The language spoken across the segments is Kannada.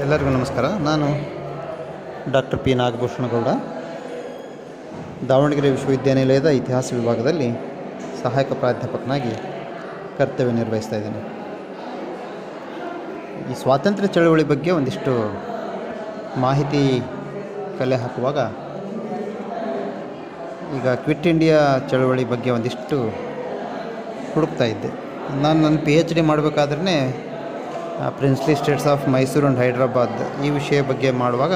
ಎಲ್ಲರಿಗೂ ನಮಸ್ಕಾರ ನಾನು ಡಾಕ್ಟರ್ ಪಿ ನಾಗಭೂಷಣಗೌಡ ದಾವಣಗೆರೆ ವಿಶ್ವವಿದ್ಯಾನಿಲಯದ ಇತಿಹಾಸ ವಿಭಾಗದಲ್ಲಿ ಸಹಾಯಕ ಪ್ರಾಧ್ಯಾಪಕನಾಗಿ ಕರ್ತವ್ಯ ನಿರ್ವಹಿಸ್ತಾ ಇದ್ದೀನಿ ಈ ಸ್ವಾತಂತ್ರ್ಯ ಚಳವಳಿ ಬಗ್ಗೆ ಒಂದಿಷ್ಟು ಮಾಹಿತಿ ಕಲೆ ಹಾಕುವಾಗ ಈಗ ಕ್ವಿಟ್ ಇಂಡಿಯಾ ಚಳವಳಿ ಬಗ್ಗೆ ಒಂದಿಷ್ಟು ಹುಡುಕ್ತಾ ಇದ್ದೆ ನಾನು ನನ್ನ ಪಿ ಎಚ್ ಡಿ ಮಾಡಬೇಕಾದ್ರೆ princely states of Mysuru and Hyderabad ಈ ವಿಷಯ ಬಗ್ಗೆ ಮಾಡುವಾಗ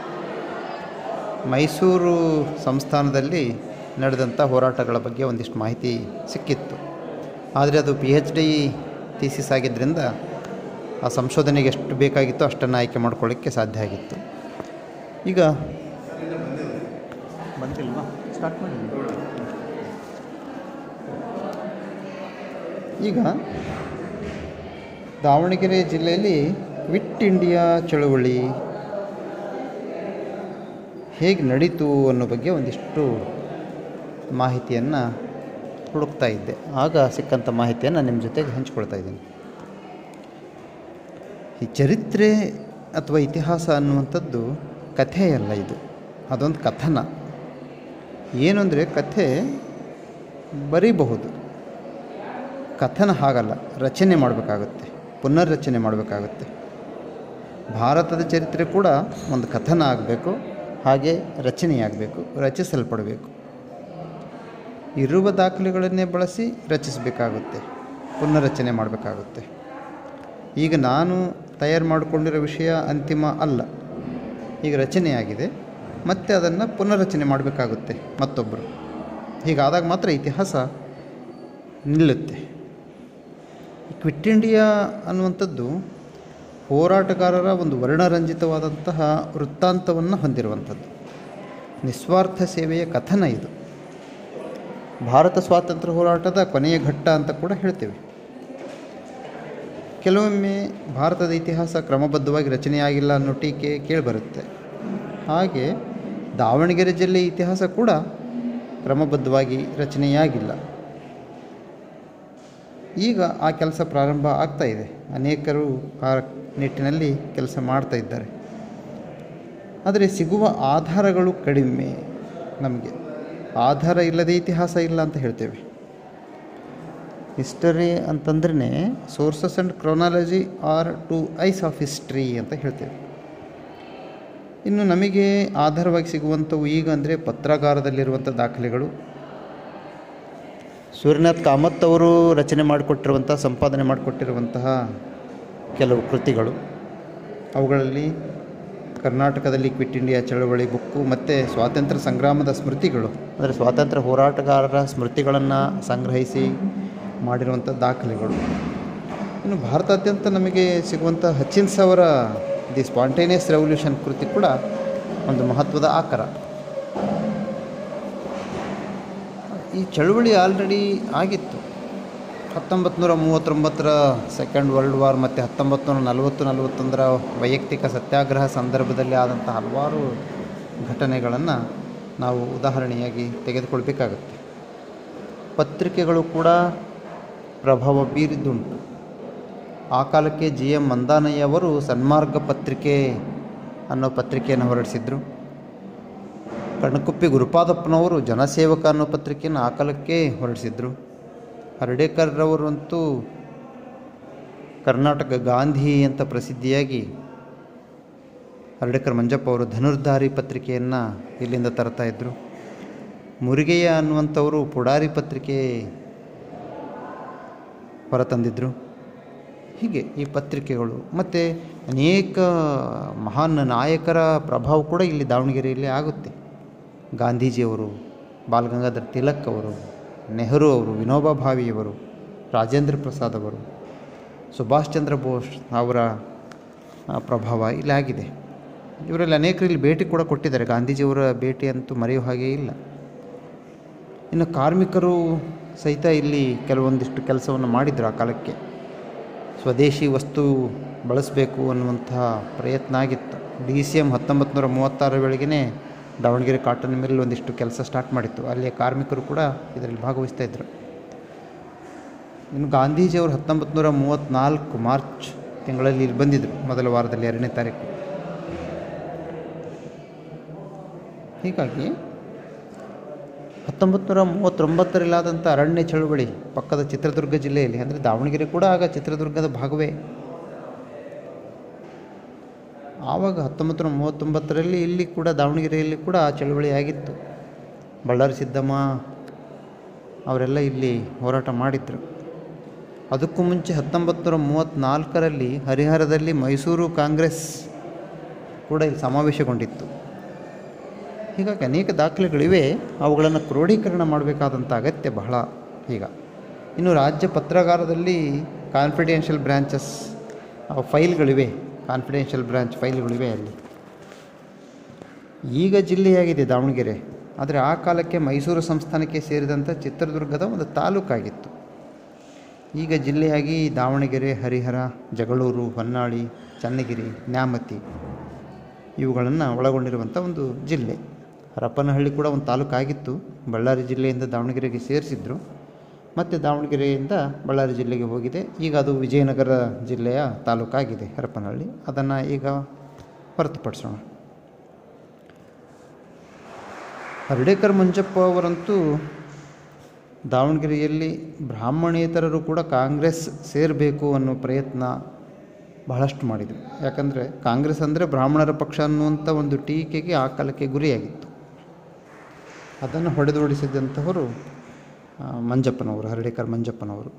ಮೈಸೂರು ಸಂಸ್ಥಾನದಲ್ಲಿ ನಡೆದಂಥ ಹೋರಾಟಗಳ ಬಗ್ಗೆ ಒಂದಿಷ್ಟು ಮಾಹಿತಿ ಸಿಕ್ಕಿತ್ತು ಆದರೆ ಅದು ಪಿ ಎಚ್ ಡಿ ಥೀಸಿಸ್ ಆಗಿದ್ದರಿಂದ ಆ ಸಂಶೋಧನೆಗೆ ಎಷ್ಟು ಬೇಕಾಗಿತ್ತೋ ಅಷ್ಟನ್ನು ಆಯ್ಕೆ ಮಾಡ್ಕೊಳ್ಳಿಕ್ಕೆ ಸಾಧ್ಯ ಆಗಿತ್ತು ಈಗ ಬಂದಿಲ್ವಾ ಸ್ಟಾರ್ಟ್ ಮಾಡಿ ಈಗ ದಾವಣಗೆರೆ ಜಿಲ್ಲೆಯಲ್ಲಿ ಕ್ವಿಟ್ ಇಂಡಿಯಾ ಚಳವಳಿ ಹೇಗೆ ನಡೀತು ಅನ್ನೋ ಬಗ್ಗೆ ಒಂದಿಷ್ಟು ಮಾಹಿತಿಯನ್ನು ಹುಡುಕ್ತಾ ಇದ್ದೆ ಆಗ ಸಿಕ್ಕಂಥ ಮಾಹಿತಿಯನ್ನು ನಿಮ್ಮ ಜೊತೆಗೆ ಹಂಚ್ಕೊಳ್ತಾ ಇದ್ದೀನಿ ಈ ಚರಿತ್ರೆ ಅಥವಾ ಇತಿಹಾಸ ಅನ್ನುವಂಥದ್ದು ಕಥೆಯಲ್ಲ ಇದು ಅದೊಂದು ಕಥನ ಏನು ಅಂದರೆ ಕಥೆ ಬರೀಬಹುದು ಕಥನ ಹಾಗಲ್ಲ ರಚನೆ ಮಾಡಬೇಕಾಗುತ್ತೆ ಪುನರ್ರಚನೆ ಮಾಡಬೇಕಾಗುತ್ತೆ ಭಾರತದ ಚರಿತ್ರೆ ಕೂಡ ಒಂದು ಕಥನ ಆಗಬೇಕು ಹಾಗೆ ರಚನೆಯಾಗಬೇಕು ರಚಿಸಲ್ಪಡಬೇಕು ಇರುವ ದಾಖಲೆಗಳನ್ನೇ ಬಳಸಿ ರಚಿಸಬೇಕಾಗುತ್ತೆ ಪುನರ್ರಚನೆ ಮಾಡಬೇಕಾಗುತ್ತೆ ಈಗ ನಾನು ತಯಾರು ಮಾಡಿಕೊಂಡಿರೋ ವಿಷಯ ಅಂತಿಮ ಅಲ್ಲ ಈಗ ರಚನೆಯಾಗಿದೆ ಮತ್ತೆ ಅದನ್ನು ಪುನರ್ರಚನೆ ಮಾಡಬೇಕಾಗುತ್ತೆ ಮತ್ತೊಬ್ಬರು ಹೀಗಾದಾಗ ಮಾತ್ರ ಇತಿಹಾಸ ನಿಲ್ಲುತ್ತೆ ಕ್ವಿಟ್ ಇಂಡಿಯಾ ಅನ್ನುವಂಥದ್ದು ಹೋರಾಟಗಾರರ ಒಂದು ವರ್ಣರಂಜಿತವಾದಂತಹ ವೃತ್ತಾಂತವನ್ನು ಹೊಂದಿರುವಂಥದ್ದು ನಿಸ್ವಾರ್ಥ ಸೇವೆಯ ಕಥನ ಇದು ಭಾರತ ಸ್ವಾತಂತ್ರ್ಯ ಹೋರಾಟದ ಕೊನೆಯ ಘಟ್ಟ ಅಂತ ಕೂಡ ಹೇಳ್ತೇವೆ ಕೆಲವೊಮ್ಮೆ ಭಾರತದ ಇತಿಹಾಸ ಕ್ರಮಬದ್ಧವಾಗಿ ರಚನೆಯಾಗಿಲ್ಲ ಅನ್ನೋ ಟೀಕೆ ಕೇಳಿಬರುತ್ತೆ ಹಾಗೆ ದಾವಣಗೆರೆ ಜಿಲ್ಲೆಯ ಇತಿಹಾಸ ಕೂಡ ಕ್ರಮಬದ್ಧವಾಗಿ ರಚನೆಯಾಗಿಲ್ಲ ಈಗ ಆ ಕೆಲಸ ಪ್ರಾರಂಭ ಆಗ್ತಾ ಇದೆ ಅನೇಕರು ಆ ನಿಟ್ಟಿನಲ್ಲಿ ಕೆಲಸ ಮಾಡ್ತಾ ಇದ್ದಾರೆ ಆದರೆ ಸಿಗುವ ಆಧಾರಗಳು ಕಡಿಮೆ ನಮಗೆ ಆಧಾರ ಇಲ್ಲದೆ ಇತಿಹಾಸ ಇಲ್ಲ ಅಂತ ಹೇಳ್ತೇವೆ ಹಿಸ್ಟರಿ ಅಂತಂದ್ರೆ sources and chronology are two eyes of history ಅಂತ ಹೇಳ್ತೇವೆ ಇನ್ನು ನಮಗೆ ಆಧಾರವಾಗಿ ಸಿಗುವಂಥವು ಈಗ ಅಂದರೆ ಪತ್ರಾಗಾರದಲ್ಲಿರುವಂಥ ದಾಖಲೆಗಳು ಸೂರ್ಯನಾಥ್ ಕಾಮತ್ ಅವರು ರಚನೆ ಮಾಡಿಕೊಟ್ಟಿರುವಂಥ ಸಂಪಾದನೆ ಮಾಡಿಕೊಟ್ಟಿರುವಂತಹ ಕೆಲವು ಕೃತಿಗಳು ಅವುಗಳಲ್ಲಿ ಕರ್ನಾಟಕದಲ್ಲಿ ಕ್ವಿಟ್ ಇಂಡಿಯಾ ಚಳವಳಿ ಬುಕ್ಕು ಮತ್ತು ಸ್ವಾತಂತ್ರ್ಯ ಸಂಗ್ರಾಮದ ಸ್ಮೃತಿಗಳು ಅಂದರೆ ಸ್ವಾತಂತ್ರ್ಯ ಹೋರಾಟಗಾರರ ಸ್ಮೃತಿಗಳನ್ನು ಸಂಗ್ರಹಿಸಿ ಮಾಡಿರುವಂಥ ದಾಖಲೆಗಳು ಇನ್ನು ಭಾರತಾದ್ಯಂತ ನಮಗೆ ಸಿಗುವಂಥ ಹಚಿನ್ಸ್ ಅವರ ದಿ ಸ್ಪಾಂಟೇನಿಯಸ್ ರೆವಲ್ಯೂಷನ್ ಕೃತಿ ಕೂಡ ಒಂದು ಮಹತ್ವದ ಆಕರ ಈ ಚಳುವಳಿ ಆಲ್ರೆಡಿ ಆಗಿತ್ತು ಹತ್ತೊಂಬತ್ತು ನೂರ ಮೂವತ್ತೊಂಬತ್ತರ ಸೆಕೆಂಡ್ ವರ್ಲ್ಡ್ ವಾರ್ ಮತ್ತು ಹತ್ತೊಂಬತ್ತು ನೂರ ನಲವತ್ತು ನಲವತ್ತೊಂದರ ವೈಯಕ್ತಿಕ ಸತ್ಯಾಗ್ರಹ ಸಂದರ್ಭದಲ್ಲಿ ಆದಂಥ ಹಲವಾರು ಘಟನೆಗಳನ್ನು ನಾವು ಉದಾಹರಣೆಯಾಗಿ ತೆಗೆದುಕೊಳ್ಬೇಕಾಗತ್ತೆ ಪತ್ರಿಕೆಗಳು ಕೂಡ ಪ್ರಭಾವ ಬೀರಿದ್ದುಂಟು ಆ ಕಾಲಕ್ಕೆ ಜಿ ಎಂ ಮಂದಾನಯ್ಯ ಅವರು ಸನ್ಮಾರ್ಗ ಪತ್ರಿಕೆ ಅನ್ನೋ ಪತ್ರಿಕೆಯನ್ನು ಹೊರಡಿಸಿದ್ರು ಕಣಕುಪ್ಪಿ ಗುರುಪಾದಪ್ಪನವರು ಜನಸೇವಕ ಅನ್ನೋ ಪತ್ರಿಕೆಯನ್ನು ಆ ಕಾಲಕ್ಕೆ ಹೊರಡಿಸಿದ್ರು ಹರ್ಡೇಕರ್ರವರಂತೂ ಕರ್ನಾಟಕ ಗಾಂಧಿ ಅಂತ ಪ್ರಸಿದ್ಧಿಯಾಗಿ ಹರ್ಡೇಕರ್ ಮಂಜಪ್ಪ ಅವರು ಧನುರ್ಧಾರಿ ಪತ್ರಿಕೆಯನ್ನು ಇಲ್ಲಿಂದ ತರ್ತಾ ಇದ್ದರು ಮುರುಗೆಯ ಅನ್ನುವಂಥವರು ಪುಡಾರಿ ಪತ್ರಿಕೆ ಹೊರತಂದಿದ್ದರು ಹೀಗೆ ಈ ಪತ್ರಿಕೆಗಳು ಮತ್ತು ಅನೇಕ ಮಹಾನ್ ನಾಯಕರ ಪ್ರಭಾವ ಕೂಡ ಇಲ್ಲಿ ದಾವಣಗೆರೆಯಲ್ಲಿ ಆಗುತ್ತೆ ಗಾಂಧೀಜಿಯವರು ಬಾಲಗಂಗಾಧರ್ ತಿಲಕ್ ಅವರು ನೆಹರು ಅವರು ವಿನೋಬಾ ಭಾವೆಯವರು ರಾಜೇಂದ್ರ ಪ್ರಸಾದ್ ಅವರು ಸುಭಾಷ್ ಚಂದ್ರ ಬೋಸ್ ಅವರ ಆ, ಪ್ರಭಾವ ಇಲ್ಲಿ ಆಗಿದೆ ಇವರಲ್ಲಿ ಅನೇಕರು ಇಲ್ಲಿ ಭೇಟಿ ಕೂಡ ಕೊಟ್ಟಿದ್ದಾರೆ ಗಾಂಧೀಜಿಯವರ ಭೇಟಿ ಅಂತೂ ಮರೆಯುವ ಹಾಗೆ ಇಲ್ಲ ಇನ್ನು ಕಾರ್ಮಿಕರು ಸಹಿತ ಇಲ್ಲಿ ಕೆಲವೊಂದಿಷ್ಟು ಕೆಲಸವನ್ನು ಮಾಡಿದರು ಆ ಕಾಲಕ್ಕೆ ಸ್ವದೇಶಿ ವಸ್ತು ಬಳಸಬೇಕು ಅನ್ನುವಂತಹ ಪ್ರಯತ್ನ ಆಗಿತ್ತು ಡಿ ಸಿ ಎಮ್ ಹತ್ತೊಂಬತ್ತು ನೂರ ಮೂವತ್ತಾರ ವೇಳೆಗೆ ದಾವಣಗೆರೆ ಕಾಟನ್ ಮಿಲ್ ಒಂದಿಷ್ಟು ಕೆಲಸ ಸ್ಟಾರ್ಟ್ ಮಾಡಿತ್ತು ಅಲ್ಲಿಯ ಕಾರ್ಮಿಕರು ಕೂಡ ಇದರಲ್ಲಿ ಭಾಗವಹಿಸ್ತಾ ಇದ್ದರು ಇನ್ನು ಗಾಂಧೀಜಿಯವರು ಹತ್ತೊಂಬತ್ತು ನೂರ ಮೂವತ್ತ್ನಾಲ್ಕು ಮಾರ್ಚ್ ತಿಂಗಳಲ್ಲಿ ಇಲ್ಲಿ ಬಂದಿದ್ದರು ಮೊದಲ ವಾರದಲ್ಲಿ ಎರಡನೇ ತಾರೀಕು ಹೀಗಾಗಿ ಹತ್ತೊಂಬತ್ತು ನೂರ ಮೂವತ್ತೊಂಬತ್ತರಲ್ಲಾದಂಥ ಅರಣ್ಯ ಚಳುವಳಿ ಪಕ್ಕದ ಚಿತ್ರದುರ್ಗ ಜಿಲ್ಲೆಯಲ್ಲಿ ಅಂದರೆ ದಾವಣಗೆರೆ ಕೂಡ ಆಗ ಚಿತ್ರದುರ್ಗದ ಭಾಗವೇ ಆವಾಗ ಹತ್ತೊಂಬತ್ತು ನೂರ ಮೂವತ್ತೊಂಬತ್ತರಲ್ಲಿ ಇಲ್ಲಿ ಕೂಡ ದಾವಣಗೆರೆಯಲ್ಲಿ ಕೂಡ ಆ ಚಳುವಳಿ ಆಗಿತ್ತು ಬಳ್ಳಾರಿ ಸಿದ್ದಮ್ಮ ಅವರೆಲ್ಲ ಇಲ್ಲಿ ಹೋರಾಟ ಮಾಡಿದರು ಅದಕ್ಕೂ ಮುಂಚೆ ಹತ್ತೊಂಬತ್ತು ನೂರ ಮೂವತ್ತ್ನಾಲ್ಕರಲ್ಲಿ ಹರಿಹರದಲ್ಲಿ ಮೈಸೂರು ಕಾಂಗ್ರೆಸ್ ಕೂಡ ಇಲ್ಲಿ ಸಮಾವೇಶಗೊಂಡಿತ್ತು ಹೀಗಾಗಿ ಅನೇಕ ದಾಖಲೆಗಳಿವೆ ಅವುಗಳನ್ನು ಕ್ರೋಢೀಕರಣ ಮಾಡಬೇಕಾದಂಥ ಅಗತ್ಯ ಬಹಳ ಈಗ ಇನ್ನು ರಾಜ್ಯ ಪತ್ರಾಗಾರದಲ್ಲಿ ಕಾನ್ಫಿಡೆನ್ಷಿಯಲ್ ಬ್ರ್ಯಾಂಚಸ್ ಫೈಲ್ಗಳಿವೆ ಕಾನ್ಫಿಡೆನ್ಷಿಯಲ್ ಬ್ರಾಂಚ್ ಫೈಲ್ಗಳಿವೆ ಅಲ್ಲಿ ಈಗ ಜಿಲ್ಲೆಯಾಗಿದೆ ದಾವಣಗೆರೆ ಆದರೆ ಆ ಕಾಲಕ್ಕೆ ಮೈಸೂರು ಸಂಸ್ಥಾನಕ್ಕೆ ಸೇರಿದಂಥ ಚಿತ್ರದುರ್ಗದ ಒಂದು ತಾಲೂಕಾಗಿತ್ತು ಈಗ ಜಿಲ್ಲೆಯಾಗಿ ದಾವಣಗೆರೆ ಹರಿಹರ ಜಗಳೂರು ಹೊನ್ನಾಳಿ ಚನ್ನಗಿರಿ ನ್ಯಾಮತಿ ಇವುಗಳನ್ನು ಒಳಗೊಂಡಿರುವಂಥ ಒಂದು ಜಿಲ್ಲೆ ಹರಪನಹಳ್ಳಿ ಕೂಡ ಒಂದು ತಾಲೂಕಾಗಿತ್ತು ಬಳ್ಳಾರಿ ಜಿಲ್ಲೆಯಿಂದ ದಾವಣಗೆರೆಗೆ ಸೇರಿಸಿದ್ರು ಮತ್ತು ದಾವಣಗೆರೆಯಿಂದ ಬಳ್ಳಾರಿ ಜಿಲ್ಲೆಗೆ ಹೋಗಿದೆ ಈಗ ಅದು ವಿಜಯನಗರ ಜಿಲ್ಲೆಯ ತಾಲೂಕಾಗಿದೆ ಹರಪನಹಳ್ಳಿ ಅದನ್ನು ಈಗ ಹೊರತುಪಡಿಸೋಣ ಹರ್ಡೇಕರ್ ಮಂಜಪ್ಪ ಅವರಂತೂ ದಾವಣಗೆರೆಯಲ್ಲಿ ಬ್ರಾಹ್ಮಣೇತರರು ಕೂಡ ಕಾಂಗ್ರೆಸ್ ಸೇರಬೇಕು ಅನ್ನೋ ಪ್ರಯತ್ನ ಬಹಳಷ್ಟು ಮಾಡಿದರು ಯಾಕಂದರೆ ಕಾಂಗ್ರೆಸ್ ಅಂದರೆ ಬ್ರಾಹ್ಮಣರ ಪಕ್ಷ ಅನ್ನುವಂಥ ಒಂದು ಟೀಕೆಗೆ ಆ ಕಾಲಕ್ಕೆ ಗುರಿಯಾಗಿತ್ತು ಅದನ್ನು ಹೊಡೆದೋಡಿಸಿದಂಥವರು ಆ, ಮಂಜಪ್ಪನವರು ಹರ್ಡೇಕರ್ ಮಂಜಪ್ಪನವರು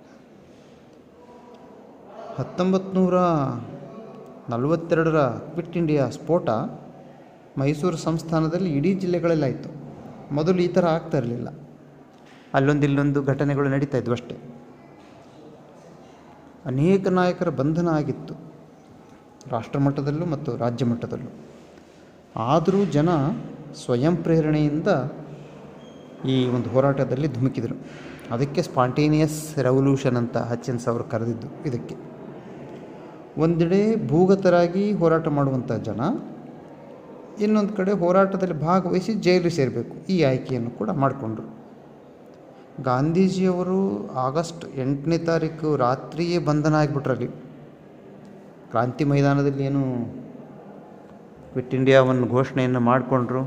ಹತ್ತೊಂಬತ್ತು ನೂರ ನಲವತ್ತೆರಡರ ಕ್ವಿಟ್ ಇಂಡಿಯಾ ಸ್ಫೋಟ ಮೈಸೂರು ಸಂಸ್ಥಾನದಲ್ಲಿ ಇಡೀ ಜಿಲ್ಲೆಗಳಲ್ಲಾಯಿತು ಮೊದಲು ಈ ಥರ ಆಗ್ತಾ ಇರಲಿಲ್ಲ ಅಲ್ಲೊಂದು ಇಲ್ಲೊಂದು ಘಟನೆಗಳು ನಡೀತಾ ಇದ್ವು ಅಷ್ಟೇ ಅನೇಕ ನಾಯಕರ ಬಂಧನ ಆಗಿತ್ತು ರಾಷ್ಟ್ರ ಮಟ್ಟದಲ್ಲೂ ಮತ್ತು ರಾಜ್ಯ ಮಟ್ಟದಲ್ಲೂ ಆದರೂ ಜನ ಸ್ವಯಂ ಪ್ರೇರಣೆಯಿಂದ ಈ ಒಂದು ಹೋರಾಟದಲ್ಲಿ ಧುಮುಕಿದರು ಅದಕ್ಕೆ ಸ್ಪಾಂಟೇನಿಯಸ್ ರೆವಲ್ಯೂಷನ್ ಅಂತ ಹಚಿನ್ಸ್ ಅವರು ಕರೆದಿದ್ದು ಇದಕ್ಕೆ ಒಂದೆಡೆ ಭೂಗತರಾಗಿ ಹೋರಾಟ ಮಾಡುವಂಥ ಜನ ಇನ್ನೊಂದು ಕಡೆ ಹೋರಾಟದಲ್ಲಿ ಭಾಗವಹಿಸಿ ಜೈಲು ಸೇರಬೇಕು ಈ ಆಯ್ಕೆಯನ್ನು ಕೂಡ ಮಾಡಿಕೊಂಡ್ರು ಗಾಂಧೀಜಿಯವರು ಆಗಸ್ಟ್ ಎಂಟನೇ ತಾರೀಕು ರಾತ್ರಿಯೇ ಬಂಧನ ಆಗಿಬಿಟ್ರಲ್ಲಿ ಕ್ರಾಂತಿ ಮೈದಾನದಲ್ಲಿ ಏನು ಕ್ವಿಟ್ ಇಂಡಿಯಾವನ್ನು ಘೋಷಣೆಯನ್ನು ಮಾಡಿಕೊಂಡ್ರು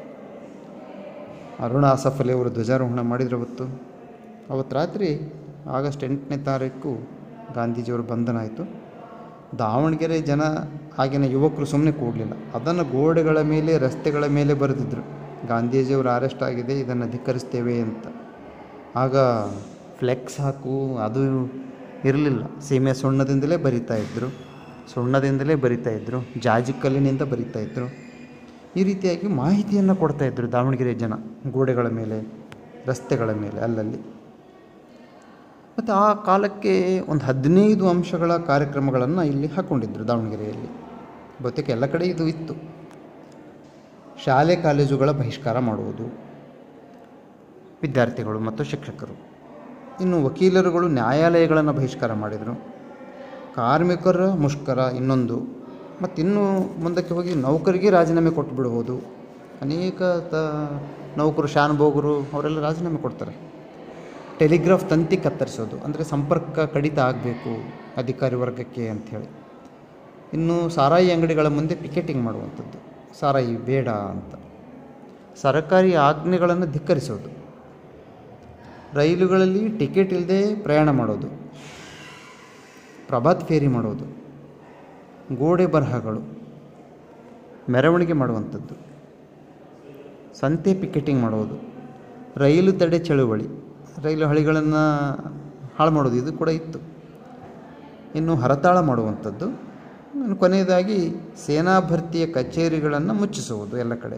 ಅರುಣ ಆಸಫಲಿ ಅವರು ಧ್ವಜಾರೋಹಣ ಮಾಡಿದ್ರು ಅವತ್ತು ಅವತ್ತು ರಾತ್ರಿ ಆಗಸ್ಟ್ ಎಂಟನೇ ತಾರೀಕು ಗಾಂಧೀಜಿಯವರು ಬಂಧನ ಆಯಿತು ದಾವಣಗೆರೆ ಜನ ಆಗಿನ ಯುವಕರು ಸುಮ್ಮನೆ ಕೂಡಲಿಲ್ಲ ಅದನ್ನು ಗೋಡೆಗಳ ಮೇಲೆ ರಸ್ತೆಗಳ ಮೇಲೆ ಬರೆದಿದ್ರು ಗಾಂಧೀಜಿಯವರು ಅರೆಸ್ಟ್ ಆಗಿದೆ ಇದನ್ನು ಧಿಕ್ಕರಿಸ್ತೇವೆ ಅಂತ ಆಗ ಫ್ಲೆಕ್ಸ್ ಹಾಕು ಅದು ಇರಲಿಲ್ಲ ಸೀಮೆ ಸುಣ್ಣದಿಂದಲೇ ಬರಿತಾ ಇದ್ದರು ಸುಣ್ಣದಿಂದಲೇ ಬರಿತಾ ಇದ್ದರು ಜಾಜಿ ಕಲ್ಲಿನಿಂದ ಬರಿತಾ ಇದ್ದರು ಈ ರೀತಿಯಾಗಿ ಮಾಹಿತಿಯನ್ನು ಕೊಡ್ತಾ ಇದ್ದರು ದಾವಣಗೆರೆ ಜನ ಗೋಡೆಗಳ ಮೇಲೆ ರಸ್ತೆಗಳ ಮೇಲೆ ಅಲ್ಲಲ್ಲಿ ಮತ್ತು ಆ ಕಾಲಕ್ಕೆ ಒಂದು ಹದಿನೈದು ಅಂಶಗಳ ಕಾರ್ಯಕ್ರಮಗಳನ್ನು ಇಲ್ಲಿ ಹಾಕ್ಕೊಂಡಿದ್ರು ದಾವಣಗೆರೆಯಲ್ಲಿ ಬಹುತೇಕ ಎಲ್ಲ ಕಡೆ ಇದು ಇತ್ತು ಶಾಲೆ ಕಾಲೇಜುಗಳ ಬಹಿಷ್ಕಾರ ಮಾಡುವುದು ವಿದ್ಯಾರ್ಥಿಗಳು ಮತ್ತು ಶಿಕ್ಷಕರು ಇನ್ನು ವಕೀಲರುಗಳು ನ್ಯಾಯಾಲಯಗಳನ್ನು ಬಹಿಷ್ಕಾರ ಮಾಡಿದರು ಕಾರ್ಮಿಕರ ಮುಷ್ಕರ ಇನ್ನೊಂದು ಮತ್ತು ಇನ್ನೂ ಮುಂದಕ್ಕೆ ಹೋಗಿ ನೌಕರಿಗೆ ರಾಜೀನಾಮೆ ಕೊಟ್ಟು ಬಿಡ್ಬೋದು ಅನೇಕ ತ ನೌಕರು ಶಾನುಭೋಗರು ಅವರೆಲ್ಲ ರಾಜೀನಾಮೆ ಕೊಡ್ತಾರೆ ಟೆಲಿಗ್ರಾಫ್ ತಂತಿ ಕತ್ತರಿಸೋದು ಅಂದರೆ ಸಂಪರ್ಕ ಕಡಿತ ಆಗಬೇಕು ಅಧಿಕಾರಿ ವರ್ಗಕ್ಕೆ ಅಂಥೇಳಿ ಇನ್ನು ಸಾರಾಯಿ ಅಂಗಡಿಗಳ ಮುಂದೆ ಪಿಕೆಟಿಂಗ್ ಮಾಡುವಂಥದ್ದು ಸಾರಾಯಿ ಬೇಡ ಅಂತ ಸರಕಾರಿ ಆಜ್ಞೆಗಳನ್ನು ಧಿಕ್ಕರಿಸೋದು ರೈಲುಗಳಲ್ಲಿ ಟಿಕೆಟ್ ಇಲ್ಲದೆ ಪ್ರಯಾಣ ಮಾಡೋದು ಪ್ರಭಾತ್ ಫೇರಿ ಮಾಡೋದು ಗೋಡೆ ಬರಹಗಳು ಮೆರವಣಿಗೆ ಮಾಡುವಂಥದ್ದು ಸಂತೆ ಪಿಕೆಟಿಂಗ್ ಮಾಡೋದು ರೈಲು ತಡೆ ಚಳುವಳಿ ರೈಲು ಹಳಿಗಳನ್ನು ಹಾಳು ಮಾಡೋದು ಇದು ಕೂಡ ಇತ್ತು ಇನ್ನು ಹರತಾಳ ಮಾಡುವಂಥದ್ದು ಇನ್ನು ಕೊನೆಯದಾಗಿ ಸೇನಾ ಭರ್ತಿಯ ಕಚೇರಿಗಳನ್ನು ಮುಚ್ಚಿಸುವುದು ಎಲ್ಲ ಕಡೆ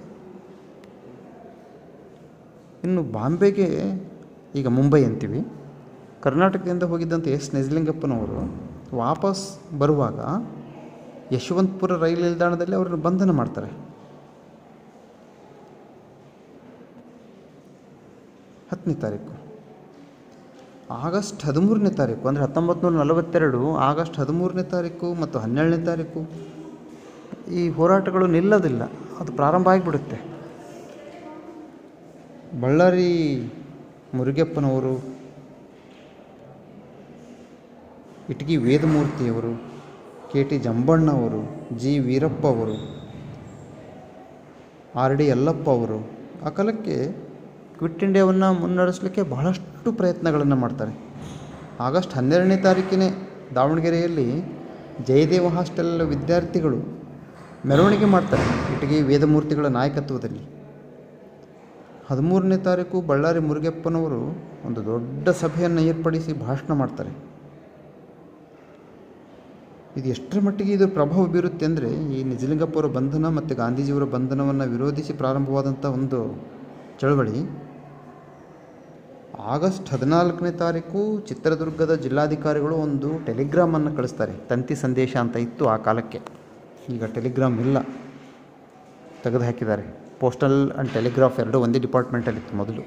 ಇನ್ನು ಬಾಂಬೆಗೆ ಈಗ ಮುಂಬೈ ಅಂತೀವಿ ಕರ್ನಾಟಕದಿಂದ ಹೋಗಿದ್ದಂಥ ಎಸ್ ನಿಜಲಿಂಗಪ್ಪನವರು ವಾಪಸ್ ಬರುವಾಗ ಯಶವಂತಪುರ ರೈಲು ನಿಲ್ದಾಣದಲ್ಲಿ ಅವ್ರನ್ನ ಬಂಧನ ಮಾಡ್ತಾರೆ ಹತ್ತನೇ ತಾರೀಕು ಆಗಸ್ಟ್ ಹದಿಮೂರನೇ ತಾರೀಕು ಅಂದರೆ ಹತ್ತೊಂಬತ್ತು ನೂರ ನಲವತ್ತೆರಡು ಆಗಸ್ಟ್ ಹದಿಮೂರನೇ ತಾರೀಕು ಮತ್ತು ಹನ್ನೆರಡನೇ ತಾರೀಕು ಈ ಹೋರಾಟಗಳು ನಿಲ್ಲೋದಿಲ್ಲ ಅದು ಪ್ರಾರಂಭ ಆಗಿಬಿಡುತ್ತೆ ಬಳ್ಳಾರಿ ಮುರುಗಪ್ಪನವರು ಇಟಗಿ ವೇದಮೂರ್ತಿಯವರು ಕೆ ಟಿ ಜಂಬಣ್ಣ ಅವರು ಜಿ ವೀರಪ್ಪ ಅವರು ಆರ್ ಡಿ ಯಲ್ಲಪ್ಪ ಅವರು ಆ ಕಾಲಕ್ಕೆ ಕ್ವಿಟ್ ಇಂಡಿಯಾವನ್ನು ಮುನ್ನಡೆಸಲಿಕ್ಕೆ ಬಹಳಷ್ಟು ಪ್ರಯತ್ನಗಳನ್ನು ಮಾಡ್ತಾರೆ ಆಗಸ್ಟ್ ಹನ್ನೆರಡನೇ ತಾರೀಕಿನೇ ದಾವಣಗೆರೆಯಲ್ಲಿ ಜಯದೇವ ಹಾಸ್ಟೆಲ್ ವಿದ್ಯಾರ್ಥಿಗಳು ಮೆರವಣಿಗೆ ಮಾಡ್ತಾರೆ ಇಟಗಿ ವೇದಮೂರ್ತಿಗಳ ನಾಯಕತ್ವದಲ್ಲಿ ಹದಿಮೂರನೇ ತಾರೀಕು ಬಳ್ಳಾರಿ ಮುರುಗಪ್ಪನವರು ಒಂದು ದೊಡ್ಡ ಸಭೆಯನ್ನು ಏರ್ಪಡಿಸಿ ಭಾಷಣ ಮಾಡ್ತಾರೆ ಇದು ಎಷ್ಟರ ಮಟ್ಟಿಗೆ ಇದು ಪ್ರಭಾವ ಬೀರುತ್ತೆ ಅಂದರೆ ಈ ನಿಜಲಿಂಗಪ್ಪ ಅವರ ಬಂಧನ ಮತ್ತು ಗಾಂಧೀಜಿಯವರ ಬಂಧನವನ್ನು ವಿರೋಧಿಸಿ ಪ್ರಾರಂಭವಾದಂಥ ಒಂದು ಚಳವಳಿ ಆಗಸ್ಟ್ ಹದಿನಾಲ್ಕನೇ ತಾರೀಕು ಚಿತ್ರದುರ್ಗದ ಜಿಲ್ಲಾಧಿಕಾರಿಗಳು ಒಂದು ಟೆಲಿಗ್ರಾಮನ್ನು ಕಳಿಸ್ತಾರೆ ತಂತಿ ಸಂದೇಶ ಅಂತ ಇತ್ತು ಆ ಕಾಲಕ್ಕೆ ಈಗ ಟೆಲಿಗ್ರಾಮ್ ಇಲ್ಲ ತೆಗೆದು ಹಾಕಿದ್ದಾರೆ ಪೋಸ್ಟಲ್ ಆ್ಯಂಡ್ ಟೆಲಿಗ್ರಾಫ್ ಎರಡು ಒಂದೇ ಡಿಪಾರ್ಟ್ಮೆಂಟಲ್ಲಿತ್ತು ಮೊದಲು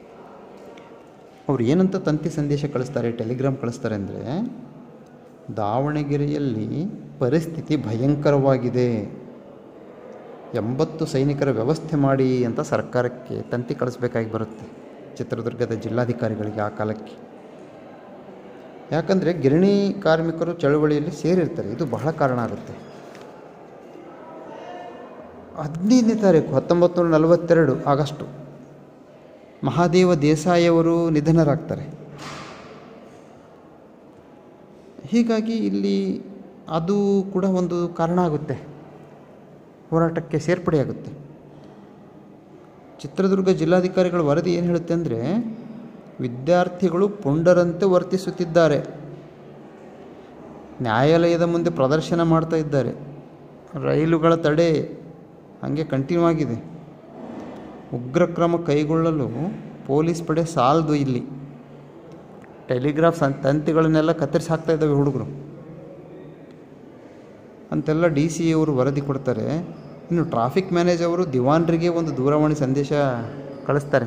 ಅವ್ರು ಏನಂತ ತಂತಿ ಸಂದೇಶ ಕಳಿಸ್ತಾರೆ ಟೆಲಿಗ್ರಾಮ್ ಕಳಿಸ್ತಾರೆ ಅಂದರೆ ದಾವಣಗೆರೆಯಲ್ಲಿ ಪರಿಸ್ಥಿತಿ ಭಯಂಕರವಾಗಿದೆ ಎಂಬತ್ತು ಸೈನಿಕರ ವ್ಯವಸ್ಥೆ ಮಾಡಿ ಅಂತ ಸರ್ಕಾರಕ್ಕೆ ತಂತಿ ಕಳಿಸ್ಬೇಕಾಗಿ ಬರುತ್ತೆ ಚಿತ್ರದುರ್ಗದ ಜಿಲ್ಲಾಧಿಕಾರಿಗಳಿಗೆ ಆ ಕಾಲಕ್ಕೆ ಯಾಕಂದರೆ ಗಿರಣಿ ಕಾರ್ಮಿಕರು ಚಳವಳಿಯಲ್ಲಿ ಸೇರಿರ್ತಾರೆ ಇದು ಬಹಳ ಕಾರಣ ಆಗುತ್ತೆ ಹದಿನೈದನೇ ತಾರೀಕು ಹತ್ತೊಂಬತ್ತು ನೂರ ನಲವತ್ತೆರಡು ಆಗಸ್ಟು ಮಹಾದೇವ ದೇಸಾಯಿ ಅವರು ನಿಧನರಾಗ್ತಾರೆ ಹೀಗಾಗಿ ಇಲ್ಲಿ ಅದು ಕೂಡ ಒಂದು ಕಾರಣ ಆಗುತ್ತೆ ಹೋರಾಟಕ್ಕೆ ಸೇರ್ಪಡೆಯಾಗುತ್ತೆ ಚಿತ್ರದುರ್ಗ ಜಿಲ್ಲಾಧಿಕಾರಿಗಳ ವರದಿ ಏನು ಹೇಳುತ್ತೆ ಅಂದರೆ ವಿದ್ಯಾರ್ಥಿಗಳು ಪುಂಡರಂತೆ ವರ್ತಿಸುತ್ತಿದ್ದಾರೆ ನ್ಯಾಯಾಲಯದ ಮುಂದೆ ಪ್ರದರ್ಶನ ಮಾಡ್ತಾ ಇದ್ದಾರೆ ರೈಲುಗಳ ತಡೆ ಹಾಗೆ ಕಂಟಿನ್ಯೂ ಆಗಿದೆ ಉಗ್ರ ಕ್ರಮ ಕೈಗೊಳ್ಳಲು ಪೊಲೀಸ್ ಪಡೆ ಸಾಲದು ಇಲ್ಲಿ ಟೆಲಿಗ್ರಾಫ್ ಸಂ ತಂತಿಗಳನ್ನೆಲ್ಲ ಕತ್ತರಿಸಿ ಹಾಕ್ತಾ ಇದ್ದಾವೆ ಹುಡುಗರು ಅಂತೆಲ್ಲ ಡಿ ಸಿ ಅವರು ವರದಿ ಕೊಡ್ತಾರೆ ಇನ್ನು ಟ್ರಾಫಿಕ್ ಮ್ಯಾನೇಜ್ ಅವರು ದಿವಾನ್ರಿಗೆ ಒಂದು ದೂರವಾಣಿ ಸಂದೇಶ ಕಳಿಸ್ತಾರೆ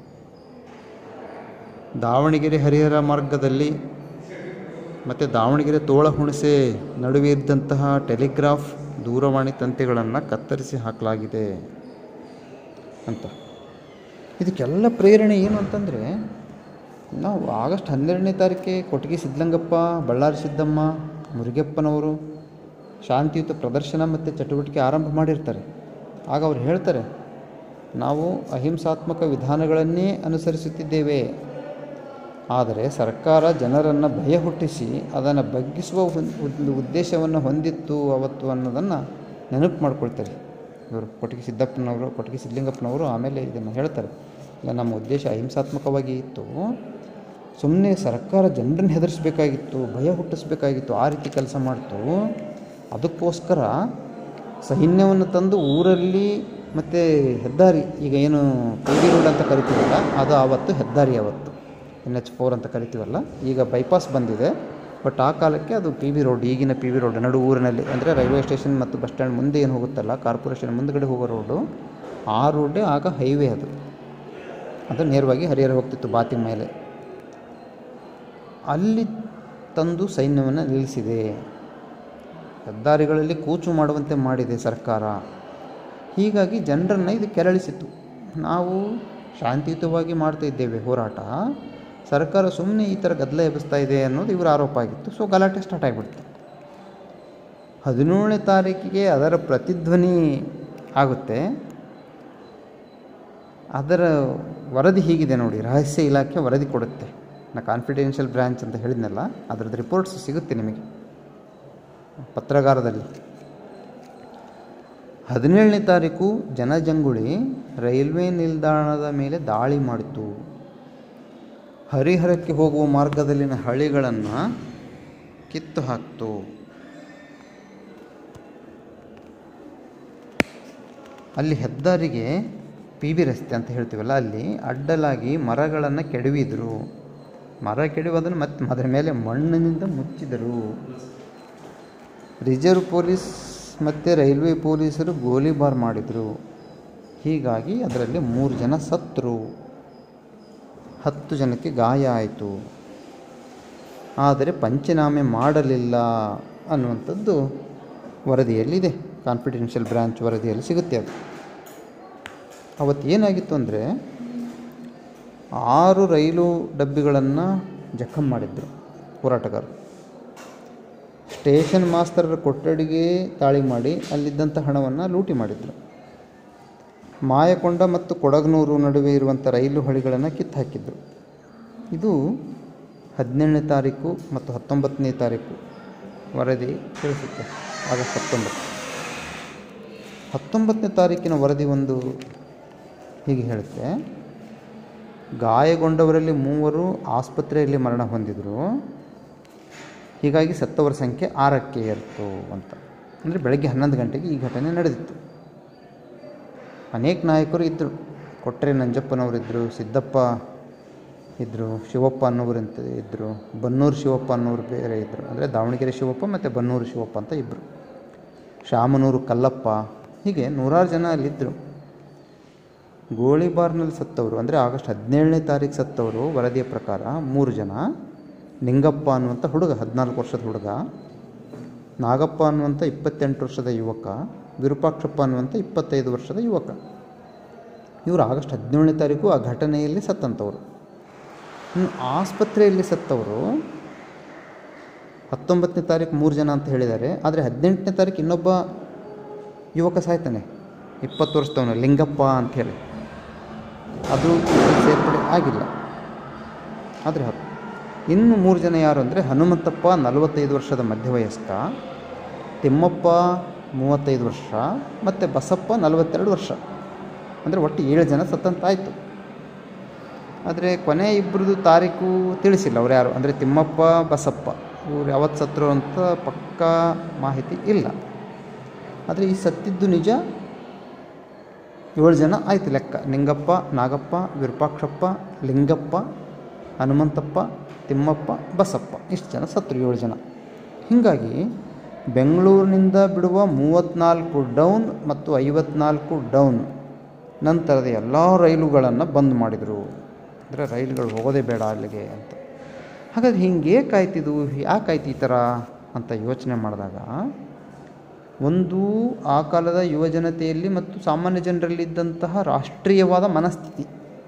ದಾವಣಗೆರೆ ಹರಿಹರ ಮಾರ್ಗದಲ್ಲಿ ಮತ್ತು ದಾವಣಗೆರೆ ತೋಳ ಹುಣಸೆ ನಡುವೆ ಇದ್ದಂತಹ ಟೆಲಿಗ್ರಾಫ್ ದೂರವಾಣಿ ತಂತಿಗಳನ್ನು ಕತ್ತರಿಸಿ ಹಾಕಲಾಗಿದೆ ಅಂತ ಇದಕ್ಕೆಲ್ಲ ಪ್ರೇರಣೆ ಏನು ಅಂತಂದರೆ ನಾವು ಆಗಸ್ಟ್ ಹನ್ನೆರಡನೇ ತಾರೀಕಿಗೆ ಕೊಟ್ಟಿಗೆ ಸಿದ್ಧಲಿಂಗಪ್ಪ ಬಳ್ಳಾರಿ ಸಿದ್ದಮ್ಮ ಮುರುಗಪ್ಪನವರು ಶಾಂತಿಯುತ ಪ್ರದರ್ಶನ ಮತ್ತು ಚಟುವಟಿಕೆ ಆರಂಭ ಮಾಡಿರ್ತಾರೆ ಆಗ ಅವ್ರು ಹೇಳ್ತಾರೆ ನಾವು ಅಹಿಂಸಾತ್ಮಕ ವಿಧಾನಗಳನ್ನೇ ಅನುಸರಿಸುತ್ತಿದ್ದೇವೆ ಆದರೆ ಸರ್ಕಾರ ಜನರನ್ನು ಭಯ ಹುಟ್ಟಿಸಿ ಅದನ್ನು ಬಗ್ಗಿಸುವ ಹೊನ್- ಒಂದು ಉದ್ದೇಶವನ್ನು ಹೊಂದಿತ್ತು ಅವತ್ತು ಅನ್ನೋದನ್ನು ನೆನಪು ಮಾಡ್ಕೊಳ್ತಾರೆ ಇವರು ಕೊಟ್ಟಿಗೆ ಸಿದ್ದಪ್ಪನವರು ಕೊಟ್ಟಿಗೆ ಸಿದ್ಧಲಿಂಗಪ್ಪನವರು ಆಮೇಲೆ ಇದನ್ನು ಹೇಳ್ತಾರೆ ಇಲ್ಲ ನಮ್ಮ ಉದ್ದೇಶ ಅಹಿಂಸಾತ್ಮಕವಾಗಿ ಇತ್ತು ಸುಮ್ಮನೆ ಸರ್ಕಾರ ಜನರನ್ನು ಹೆದರಿಸ್ಬೇಕಾಗಿತ್ತು ಭಯ ಹುಟ್ಟಿಸ್ಬೇಕಾಗಿತ್ತು ಆ ರೀತಿ ಕೆಲಸ ಮಾಡ್ತು ಅದಕ್ಕೋಸ್ಕರ ಸೈನ್ಯವನ್ನು ತಂದು ಊರಲ್ಲಿ ಮತ್ತು ಹೆದ್ದಾರಿ ಈಗ ಏನು ಪಿ ವಿ ರೋಡ್ ಅಂತ ಕರಿತೀವಲ್ಲ ಅದು ಆವತ್ತು ಹೆದ್ದಾರಿ ಅವತ್ತು ಎನ್ ಎಚ್ ಫೋರ್ ಅಂತ ಕರಿತೀವಲ್ಲ ಈಗ ಬೈಪಾಸ್ ಬಂದಿದೆ ಬಟ್ ಆ ಕಾಲಕ್ಕೆ ಅದು ಪಿ ವಿ ರೋಡ್ ಈಗಿನ ಪಿ ವಿ ರೋಡ್ ನಡು ಊರಿನಲ್ಲಿ ಅಂದರೆ ರೈಲ್ವೆ ಸ್ಟೇಷನ್ ಮತ್ತು ಬಸ್ ಸ್ಟ್ಯಾಂಡ್ ಮುಂದೆ ಏನು ಹೋಗುತ್ತಲ್ಲ ಕಾರ್ಪೊರೇಷನ್ ಮುಂದುಗಡೆ ಹೋಗೋ ರೋಡು ಆ ರೋಡೇ ಆಗ ಹೈವೇ ಅದು ಅದು ನೇರವಾಗಿ ಹರಿಹರ ಹೋಗ್ತಿತ್ತು ಬಾತಿ ಮೇಲೆ ಅಲ್ಲಿ ತಂದು ಸೈನ್ಯವನ್ನು ನಿಲ್ಲಿಸಿದೆ ಹೆದ್ದಾರಿಗಳಲ್ಲಿ ಕೂಚು ಮಾಡುವಂತೆ ಮಾಡಿದೆ ಸರ್ಕಾರ ಹೀಗಾಗಿ ಜನರನ್ನು ಇದು ಕೆರಳಿಸಿತು ನಾವು ಶಾಂತಿಯುತವಾಗಿ ಮಾಡ್ತಾ ಇದ್ದೇವೆ ಹೋರಾಟ ಸರ್ಕಾರ ಸುಮ್ಮನೆ ಈ ಥರ ಗದ್ದಲ ಎಬ್ಬಿಸ್ತಾ ಇದೆ ಅನ್ನೋದು ಇವರ ಆರೋಪ ಆಗಿತ್ತು ಸೊ ಗಲಾಟೆ ಸ್ಟಾರ್ಟ್ ಆಗಿಬಿಡ್ತು ಹದಿನೇಳನೇ ತಾರೀಕಿಗೆ ಅದರ ಪ್ರತಿಧ್ವನಿ ಆಗುತ್ತೆ ಅದರ ವರದಿ ಹೀಗಿದೆ ನೋಡಿ ರಹಸ್ಯ ಇಲಾಖೆ ವರದಿ ಕೊಡುತ್ತೆ ನಾ ಕಾನ್ಫಿಡೆನ್ಷಿಯಲ್ ಬ್ರ್ಯಾಂಚ್ ಅಂತ ಹೇಳಿದ್ನಲ್ಲ ಅದರದ್ದು ರಿಪೋರ್ಟ್ಸ್ ಸಿಗುತ್ತೆ ನಿಮಗೆ ಪತ್ರಗಾರದಲ್ಲಿ ಹದಿನೇಳನೇ ತಾರೀಕು ಜನಜಂಗುಳಿ ರೈಲ್ವೆ ನಿಲ್ದಾಣದ ಮೇಲೆ ದಾಳಿ ಮಾಡಿತು ಹರಿಹರಕ್ಕೆ ಹೋಗುವ ಮಾರ್ಗದಲ್ಲಿನ ಹಳಿಗಳನ್ನು ಕಿತ್ತು ಹಾಕ್ತು ಅಲ್ಲಿ ಹೆದ್ದಾರಿಗೆ ಪಿ ಬಿ ರಸ್ತೆ ಅಂತ ಹೇಳ್ತೀವಲ್ಲ ಅಲ್ಲಿ ಅಡ್ಡಲಾಗಿ ಮರಗಳನ್ನು ಕೆಡವಿದರು ಮರ ಕೆಡವೋದನ್ನು ಮತ್ತೆ ಅದರ ಮೇಲೆ ಮಣ್ಣಿನಿಂದ ಮುಚ್ಚಿದರು ರಿಸರ್ವ್ ಪೊಲೀಸ್ ಮತ್ತು ರೈಲ್ವೆ ಪೊಲೀಸರು ಗೋಲಿಬಾರ್ ಮಾಡಿದರು ಹೀಗಾಗಿ ಅದರಲ್ಲಿ ಮೂರು ಜನ ಸತ್ತರು ಹತ್ತು ಜನಕ್ಕೆ ಗಾಯ ಆಯಿತು ಆದರೆ ಪಂಚನಾಮೆ ಮಾಡಲಿಲ್ಲ ಅನ್ನುವಂಥದ್ದು ವರದಿಯಲ್ಲಿದೆ ಕಾನ್ಫಿಡೆನ್ಷಿಯಲ್ ಬ್ರಾಂಚ್ ವರದಿಯಲ್ಲಿ ಸಿಗುತ್ತೆ ಅದು ಅವತ್ತು ಏನಾಗಿತ್ತು ಅಂದರೆ ಆರು ರೈಲು ಡಬ್ಬಿಗಳನ್ನು ಜಖಮ್ ಮಾಡಿದ್ರು ಹೋರಾಟಗಾರರು ಸ್ಟೇಷನ್ ಮಾಸ್ತರರ ಕೊಠಡಿಗೆ ದಾಳಿ ಮಾಡಿ ಅಲ್ಲಿದ್ದಂಥ ಹಣವನ್ನು ಲೂಟಿ ಮಾಡಿದರು ಮಾಯಕೊಂಡ ಮತ್ತು ಕೊಡಗನೂರು ನಡುವೆ ಇರುವಂಥ ರೈಲು ಹಳಿಗಳನ್ನು ಕಿತ್ತು ಹಾಕಿದ್ರು ಇದು ಹದಿನೇಳನೇ ತಾರೀಕು ಮತ್ತು ಹತ್ತೊಂಬತ್ತನೇ ತಾರೀಕು ವರದಿ ತಿಳಿಸುತ್ತೆ ಆಗಸ್ಟ್ ಹತ್ತೊಂಬತ್ತು ಹತ್ತೊಂಬತ್ತನೇ ತಾರೀಕಿನ ವರದಿ ಒಂದು ಹೀಗೆ ಹೇಳುತ್ತೆ ಗಾಯಗೊಂಡವರಲ್ಲಿ ಮೂವರು ಆಸ್ಪತ್ರೆಯಲ್ಲಿ ಮರಣ ಹೊಂದಿದರು ಹೀಗಾಗಿ ಸತ್ತವರ ಸಂಖ್ಯೆ ಆರಕ್ಕೆ ಏರ್ತು ಅಂತ ಅಂದರೆ ಬೆಳಗ್ಗೆ ಹನ್ನೊಂದು ಗಂಟೆಗೆ ಈ ಘಟನೆ ನಡೆದಿತ್ತು ಅನೇಕ ನಾಯಕರು ಇದ್ದರು ಕೊಟ್ರೆ ನಂಜಪ್ಪನವರಿದ್ದರು ಸಿದ್ದಪ್ಪ ಇದ್ದರು ಶಿವಪ್ಪ ಅನ್ನೋರು ಅಂತ ಇದ್ದರು ಬನ್ನೂರು ಶಿವಪ್ಪ ಅನ್ನೋರು ಬೇರೆ ಇದ್ದರು ಅಂದರೆ ದಾವಣಗೆರೆ ಶಿವಪ್ಪ ಮತ್ತು ಬನ್ನೂರು ಶಿವಪ್ಪ ಅಂತ ಇಬ್ಬರು ಶಾಮನೂರು ಕಲ್ಲಪ್ಪ ಹೀಗೆ ನೂರಾರು ಜನ ಅಲ್ಲಿದ್ದರು ಗೋಳಿಬಾರ್ನಲ್ಲಿ ಸತ್ತವರು ಅಂದರೆ ಆಗಸ್ಟ್ ಹದಿನೇಳನೇ ತಾರೀಕು ಸತ್ತವರು ವರದಿಯ ಪ್ರಕಾರ ಮೂರು ಜನ ನಿಂಗಪ್ಪ ಅನ್ನುವಂಥ ಹುಡುಗ ಹದಿನಾಲ್ಕು ವರ್ಷದ ಹುಡುಗ ನಾಗಪ್ಪ ಅನ್ನುವಂಥ ಇಪ್ಪತ್ತೆಂಟು ವರ್ಷದ ಯುವಕ ವಿರೂಪಾಕ್ಷಪ್ಪ ಅನ್ನುವಂಥ ಇಪ್ಪತ್ತೈದು ವರ್ಷದ ಯುವಕ ಇವರು ಆಗಸ್ಟ್ ಹದಿನೇಳನೇ ತಾರೀಕು ಆ ಘಟನೆಯಲ್ಲಿ ಸತ್ತಂಥವ್ರು ಇನ್ನು ಆಸ್ಪತ್ರೆಯಲ್ಲಿ ಸತ್ತವರು ಹತ್ತೊಂಬತ್ತನೇ ತಾರೀಕು ಮೂರು ಜನ ಅಂತ ಹೇಳಿದ್ದಾರೆ ಆದರೆ ಹದಿನೆಂಟನೇ ತಾರೀಕು ಇನ್ನೊಬ್ಬ ಯುವಕ ಸಾಯ್ತಾನೆ ಇಪ್ಪತ್ತು ವರ್ಷದವನು ಲಿಂಗಪ್ಪ ಅಂಥೇಳಿ ಅದು ಸೇರ್ಪಡೆ ಆಗಿಲ್ಲ ಆದರೆ ಹತ್ತು ಇನ್ನು ಮೂರು ಜನ ಯಾರು ಅಂದರೆ ಹನುಮಂತಪ್ಪ ನಲವತ್ತೈದು ವರ್ಷದ ಮಧ್ಯವಯಸ್ಕ ತಿಮ್ಮಪ್ಪ ಮೂವತ್ತೈದು ವರ್ಷ ಮತ್ತು ಬಸಪ್ಪ ನಲವತ್ತೆರಡು ವರ್ಷ ಅಂದರೆ ಒಟ್ಟು ಏಳು ಜನ ಸತ್ತಂತಾಯಿತು ಆದರೆ ಕೊನೆ ಇಬ್ಬರದು ತಾರೀಕು ತಿಳಿಸಿಲ್ಲ ಅವ್ರು ಯಾರು ಅಂದರೆ ತಿಮ್ಮಪ್ಪ ಬಸಪ್ಪ ಇವ್ರು ಯಾವತ್ತು ಸತ್ತರು ಅಂತ ಪಕ್ಕಾ ಮಾಹಿತಿ ಇಲ್ಲ ಆದರೆ ಈ ಸತ್ತಿದ್ದು ನಿಜ ಏಳು ಜನ ಆಯಿತು ಲೆಕ್ಕ ನಿಂಗಪ್ಪ ನಾಗಪ್ಪ ವಿರೂಪಾಕ್ಷಪ್ಪ ಲಿಂಗಪ್ಪ ಹನುಮಂತಪ್ಪ ತಿಮ್ಮಪ್ಪ ಬಸಪ್ಪ ಇಷ್ಟು ಜನ ಸತ್ತರು ಏಳು ಜನ ಹೀಗಾಗಿ ಬೆಂಗಳೂರಿನಿಂದ ಬಿಡುವ ಮೂವತ್ತ್ನಾಲ್ಕು ಡೌನ್ ಮತ್ತು ಐವತ್ನಾಲ್ಕು ಡೌನ್ ನಂತರದ ಎಲ್ಲ ರೈಲುಗಳನ್ನು ಬಂದ್ ಮಾಡಿದರು ಅಂದರೆ ರೈಲುಗಳು ಹೋಗೋದೇ ಬೇಡ ಅಲ್ಲಿಗೆ ಅಂತ ಹಾಗಾದ್ರೆ ಹಿಂಗೆ ಏಕಾಯ್ತಿದು ಯಾಕಾಯ್ತು ಈ ಥರ ಅಂತ ಯೋಚನೆ ಮಾಡಿದಾಗ ಒಂದು ಆ ಕಾಲದ ಯುವಜನತೆಯಲ್ಲಿ ಮತ್ತು ಸಾಮಾನ್ಯ ಜನರಲ್ಲಿದ್ದಂತಹ ರಾಷ್ಟ್ರೀಯವಾದ ಮನಸ್ಥಿತಿ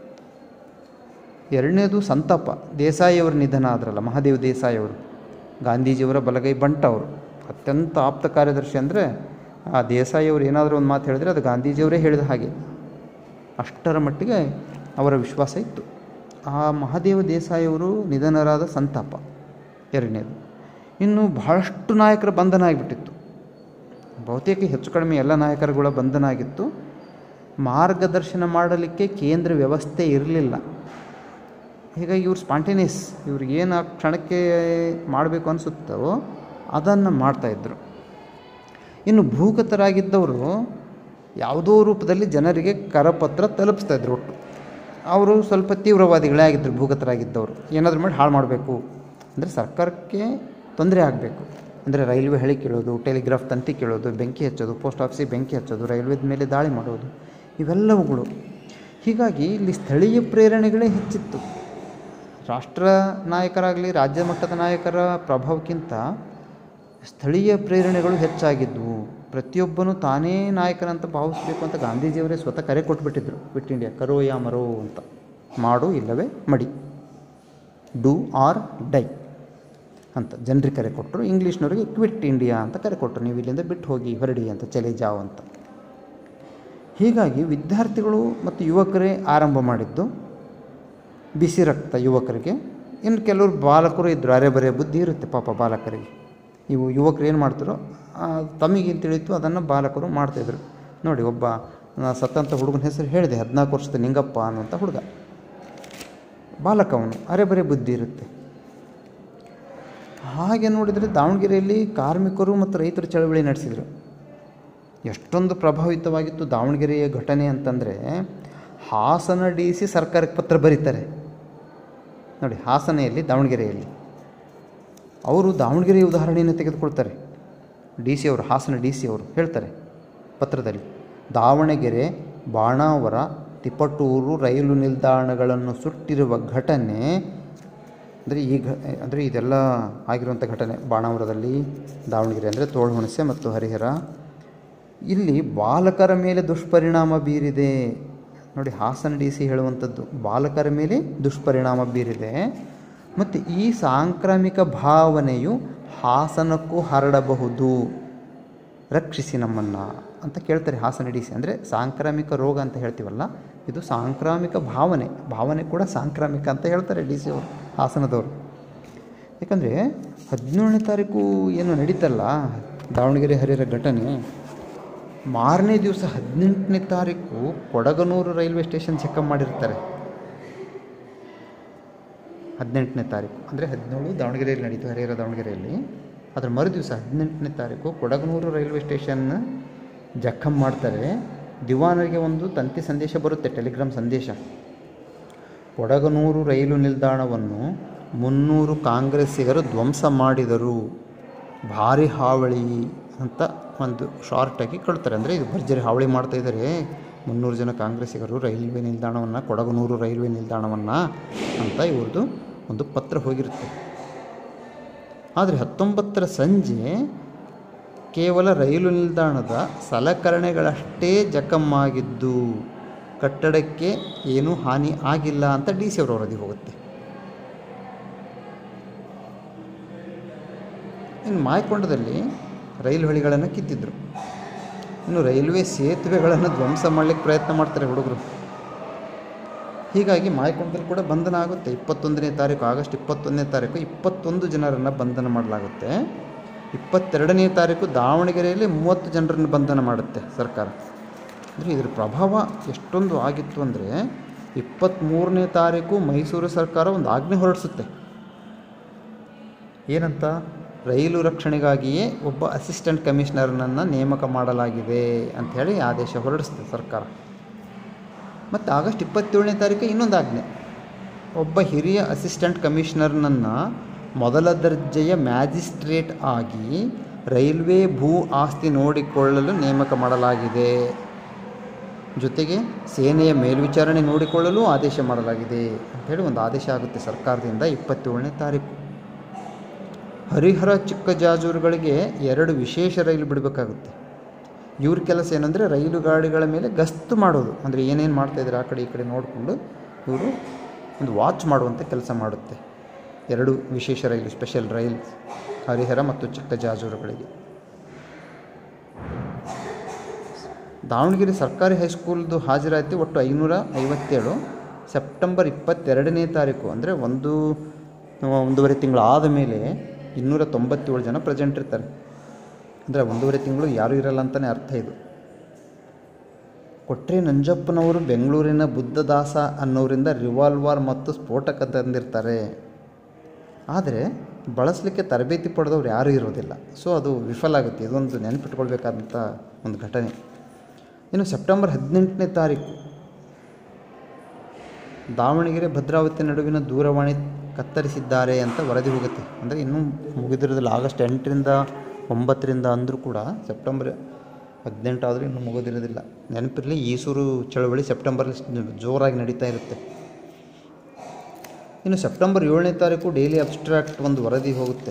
ಎರಡನೇದು ಸಂತಾಪ ದೇಸಾಯಿಯವರ ನಿಧನ ಆದ್ರಲ್ಲ ಮಹಾದೇವ್ ದೇಸಾಯಿ ಅವರು ಗಾಂಧೀಜಿಯವರ ಬಲಗೈ ಬಂಟ ಅವರು ಅತ್ಯಂತ ಆಪ್ತ ಕಾರ್ಯದರ್ಶಿ ಅಂದರೆ ಆ ದೇಸಾಯಿಯವರು ಏನಾದರೂ ಒಂದು ಮಾತು ಹೇಳಿದರೆ ಅದು ಗಾಂಧೀಜಿಯವರೇ ಹೇಳಿದ ಹಾಗೆ ಅಷ್ಟರ ಮಟ್ಟಿಗೆ ಅವರ ವಿಶ್ವಾಸ ಇತ್ತು ಆ ಮಹಾದೇವ ದೇಸಾಯಿಯವರು ನಿಧನರಾದ ಸಂತಾಪ ಎರಡನೇದು ಇನ್ನು ಬಹಳಷ್ಟು ನಾಯಕರ ಬಂಧನ ಆಗಿಬಿಟ್ಟಿತ್ತು ಬಹುತೇಕ ಹೆಚ್ಚು ಕಡಿಮೆ ಎಲ್ಲ ನಾಯಕರುಗಳ ಬಂಧನ ಆಗಿತ್ತು ಮಾರ್ಗದರ್ಶನ ಮಾಡಲಿಕ್ಕೆ ಕೇಂದ್ರ ವ್ಯವಸ್ಥೆ ಇರಲಿಲ್ಲ ಹೀಗಾಗಿ ಇವ್ರು ಸ್ಪಾಂಟೇನಿಯಸ್ ಇವ್ರಿಗೆ ಏನು ಆ ಕ್ಷಣಕ್ಕೆ ಮಾಡಬೇಕು ಅನಿಸುತ್ತೋ ಅದನ್ನು ಮಾಡ್ತಾಯಿದ್ರು ಇನ್ನು ಭೂಗತರಾಗಿದ್ದವರು ಯಾವುದೋ ರೂಪದಲ್ಲಿ ಜನರಿಗೆ ಕರಪತ್ರ ತಲುಪಿಸ್ತಾ ಇದ್ರು ಒಟ್ಟು ಅವರು ಸ್ವಲ್ಪ ತೀವ್ರವಾದಿಗಳೇ ಆಗಿದ್ದರು ಭೂಗತರಾಗಿದ್ದವರು ಏನಾದರೂ ಮಾಡಿ ಹಾಳು ಮಾಡಬೇಕು ಅಂದರೆ ಸರ್ಕಾರಕ್ಕೆ ತೊಂದರೆ ಆಗಬೇಕು ಅಂದರೆ ರೈಲ್ವೆ ಹಳಿ ಕೀಳೋದು ಟೆಲಿಗ್ರಾಫ್ ತಂತಿ ಕೀಳೋದು ಬೆಂಕಿ ಹಚ್ಚೋದು ಪೋಸ್ಟ್ ಆಫೀಸಿಗೆ ಬೆಂಕಿ ಹಚ್ಚೋದು ರೈಲ್ವೇದ ಮೇಲೆ ದಾಳಿ ಮಾಡೋದು ಇವೆಲ್ಲವುಗಳು ಹೀಗಾಗಿ ಇಲ್ಲಿ ಸ್ಥಳೀಯ ಪ್ರೇರಣೆಗಳೇ ಹೆಚ್ಚಿತ್ತು ರಾಷ್ಟ್ರ ನಾಯಕರಾಗಲಿ ರಾಜ್ಯ ಮಟ್ಟದ ನಾಯಕರ ಪ್ರಭಾವಕ್ಕಿಂತ ಸ್ಥಳೀಯ ಪ್ರೇರಣೆಗಳು ಹೆಚ್ಚಾಗಿದ್ವು ಪ್ರತಿಯೊಬ್ಬನು ತಾನೇ ನಾಯಕನಂತ ಭಾವಿಸಬೇಕು ಅಂತ ಗಾಂಧೀಜಿಯವರೇ ಸ್ವತಃ ಕರೆ ಕೊಟ್ಬಿಟ್ಟಿದ್ರು ಕ್ವಿಟ್ ಇಂಡಿಯಾ ಕರೋ ಯಾ ಮರೋ ಅಂತ ಮಾಡು ಇಲ್ಲವೇ ಮಡಿ ಡೂ ಆರ್ ಡೈ ಅಂತ ಜನರಿಗೆ ಕರೆ ಕೊಟ್ಟರು ಇಂಗ್ಲೀಷ್ನವರಿಗೆ ಕ್ವಿಟ್ ಇಂಡಿಯಾ ಅಂತ ಕರೆ ಕೊಟ್ಟರು ನೀವು ಇಲ್ಲಿಂದ ಬಿಟ್ಟು ಹೋಗಿ ಹೊರಡಿ ಅಂತ ಚಲೆ ಜಾವ್ ಅಂತ ಹೀಗಾಗಿ ವಿದ್ಯಾರ್ಥಿಗಳು ಮತ್ತು ಯುವಕರೇ ಆರಂಭ ಮಾಡಿದ್ದು ಬಿಸಿ ರಕ್ತ ಯುವಕರಿಗೆ ಇನ್ನು ಕೆಲವರು ಬಾಲಕರು ಇದ್ದರು ಅರೆ ಬರೆ ಬುದ್ಧಿ ಇರುತ್ತೆ ಪಾಪ ಬಾಲಕರಿಗೆ ಇವು ಯುವಕರು ಏನು ಮಾಡ್ತಾರೋ ತಮಗೇನು ತಿಳಿಯಿತು ಅದನ್ನು ಬಾಲಕರು ಮಾಡ್ತಾಯಿದ್ರು ನೋಡಿ ಒಬ್ಬ ಸತ್ತಂಥ ಹುಡುಗನ ಹೆಸರು ಹೇಳಿದೆ ಹದಿನಾಲ್ಕು ವರ್ಷದ ನಿಂಗಪ್ಪ ಅನ್ನುವಂಥ ಹುಡುಗ ಬಾಲಕ ಅವನು ಅರೆ ಬರೆ ಬುದ್ಧಿ ಇರುತ್ತೆ ಹಾಗೆ ನೋಡಿದರೆ ದಾವಣಗೆರೆಯಲ್ಲಿ ಕಾರ್ಮಿಕರು ಮತ್ತು ರೈತರು ಚಳವಳಿ ನಡೆಸಿದರು ಎಷ್ಟೊಂದು ಪ್ರಭಾವಿತವಾಗಿತ್ತು ದಾವಣಗೆರೆಯ ಘಟನೆ ಅಂತಂದರೆ ಹಾಸನ ಡಿ ಸಿ ಸರ್ಕಾರಕ್ಕೆ ಪತ್ರ ಬರೀತಾರೆ ನೋಡಿ ಹಾಸನೆಯಲ್ಲಿ ದಾವಣಗೆರೆಯಲ್ಲಿ ಅವರು ದಾವಣಗೆರೆಯ ಉದಾಹರಣೆಯನ್ನು ತೆಗೆದುಕೊಳ್ತಾರೆ ಡಿ ಸಿ ಅವರು ಹಾಸನ ಡಿ ಸಿ ಅವರು ಹೇಳ್ತಾರೆ ಪತ್ರದಲ್ಲಿ ದಾವಣಗೆರೆ ಬಾಣಾವರ ತಿಪಟೂರು ರೈಲು ನಿಲ್ದಾಣಗಳನ್ನು ಸುಟ್ಟಿರುವ ಘಟನೆ ಅಂದರೆ ಈ ಘ ಅಂದರೆ ಇದೆಲ್ಲ ಆಗಿರುವಂಥ ಘಟನೆ ಬಾಣಾವರದಲ್ಲಿ ದಾವಣಗೆರೆ ಅಂದರೆ ತೋಳ್ಹುಣಸೆ ಮತ್ತು ಹರಿಹರ ಇಲ್ಲಿ ಬಾಲಕರ ಮೇಲೆ ದುಷ್ಪರಿಣಾಮ ಬೀರಿದೆ ನೋಡಿ ಹಾಸನ ಡಿ ಸಿ ಹೇಳುವಂಥದ್ದು ಬಾಲಕರ ಮೇಲೆ ದುಷ್ಪರಿಣಾಮ ಬೀರಿದೆ ಮತ್ತು ಈ ಸಾಂಕ್ರಾಮಿಕ ಭಾವನೆಯು ಹಾಸನಕ್ಕೂ ಹರಡಬಹುದು ರಕ್ಷಿಸಿ ನಮ್ಮನ್ನು ಅಂತ ಕೇಳ್ತಾರೆ ಹಾಸನ ಡಿ ಸಿ ಅಂದರೆ ಸಾಂಕ್ರಾಮಿಕ ರೋಗ ಅಂತ ಹೇಳ್ತೀವಲ್ಲ ಇದು ಸಾಂಕ್ರಾಮಿಕ ಭಾವನೆ ಭಾವನೆ ಕೂಡ ಸಾಂಕ್ರಾಮಿಕ ಅಂತ ಹೇಳ್ತಾರೆ ಡಿ ಸಿ ಅವರು ಹಾಸನದವರು ಯಾಕಂದರೆ ಹದಿನೇಳನೇ ತಾರೀಕು ಏನು ನಡೀತಲ್ಲ ದಾವಣಗೆರೆ ಹರಿಹರ ಘಟನೆ ಮಾರನೇ ದಿವಸ ಹದಿನೆಂಟನೇ ತಾರೀಕು ಕೊಡಗನೂರು ರೈಲ್ವೆ ಸ್ಟೇಷನ್ ಚೆಕಪ್ ಮಾಡಿರ್ತಾರೆ ಹದಿನೆಂಟನೇ ತಾರೀಕು ಅಂದರೆ ಹದಿನೇಳು ದಾವಣಗೆರೆಯಲ್ಲಿ ನಡೀತು ಹರಿಹರ ದಾವಣಗೆರೆಯಲ್ಲಿ ಅದರ ಮರು ದಿವಸ ಹದಿನೆಂಟನೇ ತಾರೀಕು ಕೊಡಗನೂರು ರೈಲ್ವೆ ಸ್ಟೇಷನ್ ಜಖಮ್ ಮಾಡ್ತಾರೆ ದಿವಾನರಿಗೆ ಒಂದು ತಂತಿ ಸಂದೇಶ ಬರುತ್ತೆ ಟೆಲಿಗ್ರಾಮ್ ಸಂದೇಶ ಕೊಡಗನೂರು ರೈಲು ನಿಲ್ದಾಣವನ್ನು ಮುನ್ನೂರು ಕಾಂಗ್ರೆಸ್ಸಿಗರು ಧ್ವಂಸ ಮಾಡಿದರು ಭಾರಿ ಹಾವಳಿ ಅಂತ ಒಂದು ಶಾರ್ಟಾಗಿ ಕಳ್ತಾರೆ ಅಂದರೆ ಇದು ಭರ್ಜರಿ ಹಾವಳಿ ಮಾಡ್ತಾ ಇದ್ದಾರೆ ಮುನ್ನೂರು ಜನ ಕಾಂಗ್ರೆಸ್ಸಿಗರು ರೈಲ್ವೆ ನಿಲ್ದಾಣವನ್ನು ಕೊಡಗನೂರು ರೈಲ್ವೆ ನಿಲ್ದಾಣವನ್ನು ಅಂತ ಇವ್ರದ್ದು ಒಂದು ಪತ್ರ ಹೋಗಿರುತ್ತೆ ಆದರೆ ಹತ್ತೊಂಬತ್ತರ ಸಂಜೆ ಕೇವಲ ರೈಲು ನಿಲ್ದಾಣದ ಸಲಕರಣೆಗಳಷ್ಟೇ ಜಖಮ್ಮಾಗಿದ್ದು ಕಟ್ಟಡಕ್ಕೆ ಏನೂ ಹಾನಿ ಆಗಿಲ್ಲ ಅಂತ ಡಿ ಸಿ ಅವರ ವರದಿ ಹೋಗುತ್ತೆ ಇನ್ನು ಮಾಯಕೊಂಡದಲ್ಲಿ ರೈಲು ಹಳಿಗಳನ್ನು ಕಿತ್ತಿದ್ರು ಇನ್ನು ರೈಲ್ವೆ ಸೇತುವೆಗಳನ್ನು ಧ್ವಂಸ ಮಾಡಲಿಕ್ಕೆ ಪ್ರಯತ್ನ ಮಾಡ್ತಾರೆ ಹುಡುಗರು ಹೀಗಾಗಿ ಮಾಯಕೊಂಡದಲ್ಲಿ ಕೂಡ ಬಂಧನ ಆಗುತ್ತೆ ಇಪ್ಪತ್ತೊಂದನೇ ತಾರೀಕು ಆಗಸ್ಟ್ ಇಪ್ಪತ್ತೊಂದನೇ ತಾರೀಕು ಇಪ್ಪತ್ತೊಂದು ಜನರನ್ನು ಬಂಧನ ಮಾಡಲಾಗುತ್ತೆ ಇಪ್ಪತ್ತೆರಡನೇ ತಾರೀಕು ದಾವಣಗೆರೆಯಲ್ಲಿ ಮೂವತ್ತು ಜನರನ್ನು ಬಂಧನ ಮಾಡುತ್ತೆ ಸರ್ಕಾರ ಅಂದರೆ ಇದರ ಪ್ರಭಾವ ಎಷ್ಟೊಂದು ಆಗಿತ್ತು ಅಂದರೆ ಇಪ್ಪತ್ತ್ಮೂರನೇ ತಾರೀಕು ಮೈಸೂರು ಸರ್ಕಾರ ಒಂದು ಆಜ್ಞೆ ಹೊರಡಿಸುತ್ತೆ ಏನಂತ ರೈಲು ರಕ್ಷಣೆಗಾಗಿಯೇ ಒಬ್ಬ ಅಸಿಸ್ಟೆಂಟ್ ಕಮಿಷನರ್ನನ್ನು ನೇಮಕ ಮಾಡಲಾಗಿದೆ ಅಂಥೇಳಿ ಆದೇಶ ಹೊರಡಿಸುತ್ತೆ ಸರ್ಕಾರ ಮತ್ತು ಆಗಸ್ಟ್ ಇಪ್ಪತ್ತೇಳನೇ ತಾರೀಕು ಇನ್ನೊಂದು ಆಜ್ಞೆ ಒಬ್ಬ ಹಿರಿಯ ಅಸಿಸ್ಟೆಂಟ್ ಕಮಿಷನರ್ನನ್ನು ಮೊದಲ ದರ್ಜೆಯ ಮ್ಯಾಜಿಸ್ಟ್ರೇಟ್ ಆಗಿ ರೈಲ್ವೆ ಭೂ ಆಸ್ತಿ ನೋಡಿಕೊಳ್ಳಲು ನೇಮಕ ಮಾಡಲಾಗಿದೆ ಜೊತೆಗೆ ಸೇನೆಯ ಮೇಲ್ವಿಚಾರಣೆ ನೋಡಿಕೊಳ್ಳಲು ಆದೇಶ ಮಾಡಲಾಗಿದೆ ಅಂಥೇಳಿ ಒಂದು ಆದೇಶ ಆಗುತ್ತೆ ಸರ್ಕಾರದಿಂದ ಇಪ್ಪತ್ತೇಳನೇ ತಾರೀಕು ಹರಿಹರ ಚಿಕ್ಕಜಾಜೂರುಗಳಿಗೆ ಎರಡು ವಿಶೇಷ ರೈಲು ಬಿಡಬೇಕಾಗುತ್ತೆ ಇವ್ರ ಕೆಲಸ ಏನಂದರೆ ರೈಲು ಗಾಡಿಗಳ ಮೇಲೆ ಗಸ್ತು ಮಾಡೋದು ಅಂದರೆ ಏನೇನು ಮಾಡ್ತಾಯಿದ್ದಾರೆ ಆ ಕಡೆ ಈ ಕಡೆ ನೋಡಿಕೊಂಡು ಇವರು ಒಂದು ವಾಚ್ ಮಾಡುವಂಥ ಕೆಲಸ ಮಾಡುತ್ತೆ ಎರಡು ವಿಶೇಷ ರೈಲು ಸ್ಪೆಷಲ್ ರೈಲ್ ಹರಿಹರ ಮತ್ತು ಚಿಕ್ಕಜಾಜೂರುಗಳಿಗೆ ದಾವಣಗೆರೆ ಸರ್ಕಾರಿ ಹೈಸ್ಕೂಲ್ದು ಹಾಜರಾತಿ ಒಟ್ಟು ಐನೂರ ಐವತ್ತೇಳು ಸೆಪ್ಟೆಂಬರ್ ಇಪ್ಪತ್ತೆರಡನೇ ತಾರೀಕು ಅಂದರೆ ಒಂದು ಒಂದೂವರೆ ತಿಂಗಳು ಆದ ಮೇಲೆ ಇನ್ನೂರ ತೊಂಬತ್ತೇಳು ಜನ ಪ್ರೆಸೆಂಟ್ ಇರ್ತಾರೆ ಅಂದರೆ ಒಂದೂವರೆ ತಿಂಗಳು ಯಾರೂ ಇರಲ್ಲ ಅಂತಲೇ ಅರ್ಥ ಇದು ಕೊಟ್ರೆ ನಂಜಪ್ಪನವರು ಬೆಂಗಳೂರಿನ ಬುದ್ಧದಾಸ ಅನ್ನೋರಿಂದ ರಿವಾಲ್ವರ್ ಮತ್ತು ಸ್ಫೋಟಕ ತಂದಿರ್ತಾರೆ ಆದರೆ ಬಳಸಲಿಕ್ಕೆ ತರಬೇತಿ ಪಡೆದವ್ರು ಯಾರೂ ಇರೋದಿಲ್ಲ ಸೊ ಅದು ವಿಫಲ ಆಗುತ್ತೆ ಇದೊಂದು ನೆನಪಿಟ್ಕೊಳ್ಬೇಕಾದಂಥ ಒಂದು ಘಟನೆ ಇನ್ನು ಸೆಪ್ಟೆಂಬರ್ ಹದಿನೆಂಟನೇ ತಾರೀಕು ದಾವಣಗೆರೆ ಭದ್ರಾವತಿ ನಡುವಿನ ದೂರವಾಣಿ ಕತ್ತರಿಸಿದ್ದಾರೆ ಅಂತ ವರದಿ ಹೋಗುತ್ತೆ ಅಂದರೆ ಇನ್ನೂ ಮುಗಿದಿರೋದಿಲ್ಲ ಆಗಸ್ಟ್ ಎಂಟರಿಂದ ಒಂಬತ್ತರಿಂದ ಅಂದರೂ ಕೂಡ ಸೆಪ್ಟೆಂಬರ್ ಹದಿನೆಂಟು ಆದರೂ ಇನ್ನೂ ಮುಗಿದಿರೋದಿಲ್ಲ ನೆನಪಿರಲಿ ಈಸೂರು ಚಳವಳಿ ಸೆಪ್ಟೆಂಬರಲ್ಲಿ ಜೋರಾಗಿ ನಡೀತಾ ಇರುತ್ತೆ ಇನ್ನು ಸೆಪ್ಟೆಂಬರ್ ಏಳನೇ ತಾರೀಕು ಡೈಲಿ ಅಬ್ಸ್ಟ್ರಾಕ್ಟ್ ಒಂದು ವರದಿ ಹೋಗುತ್ತೆ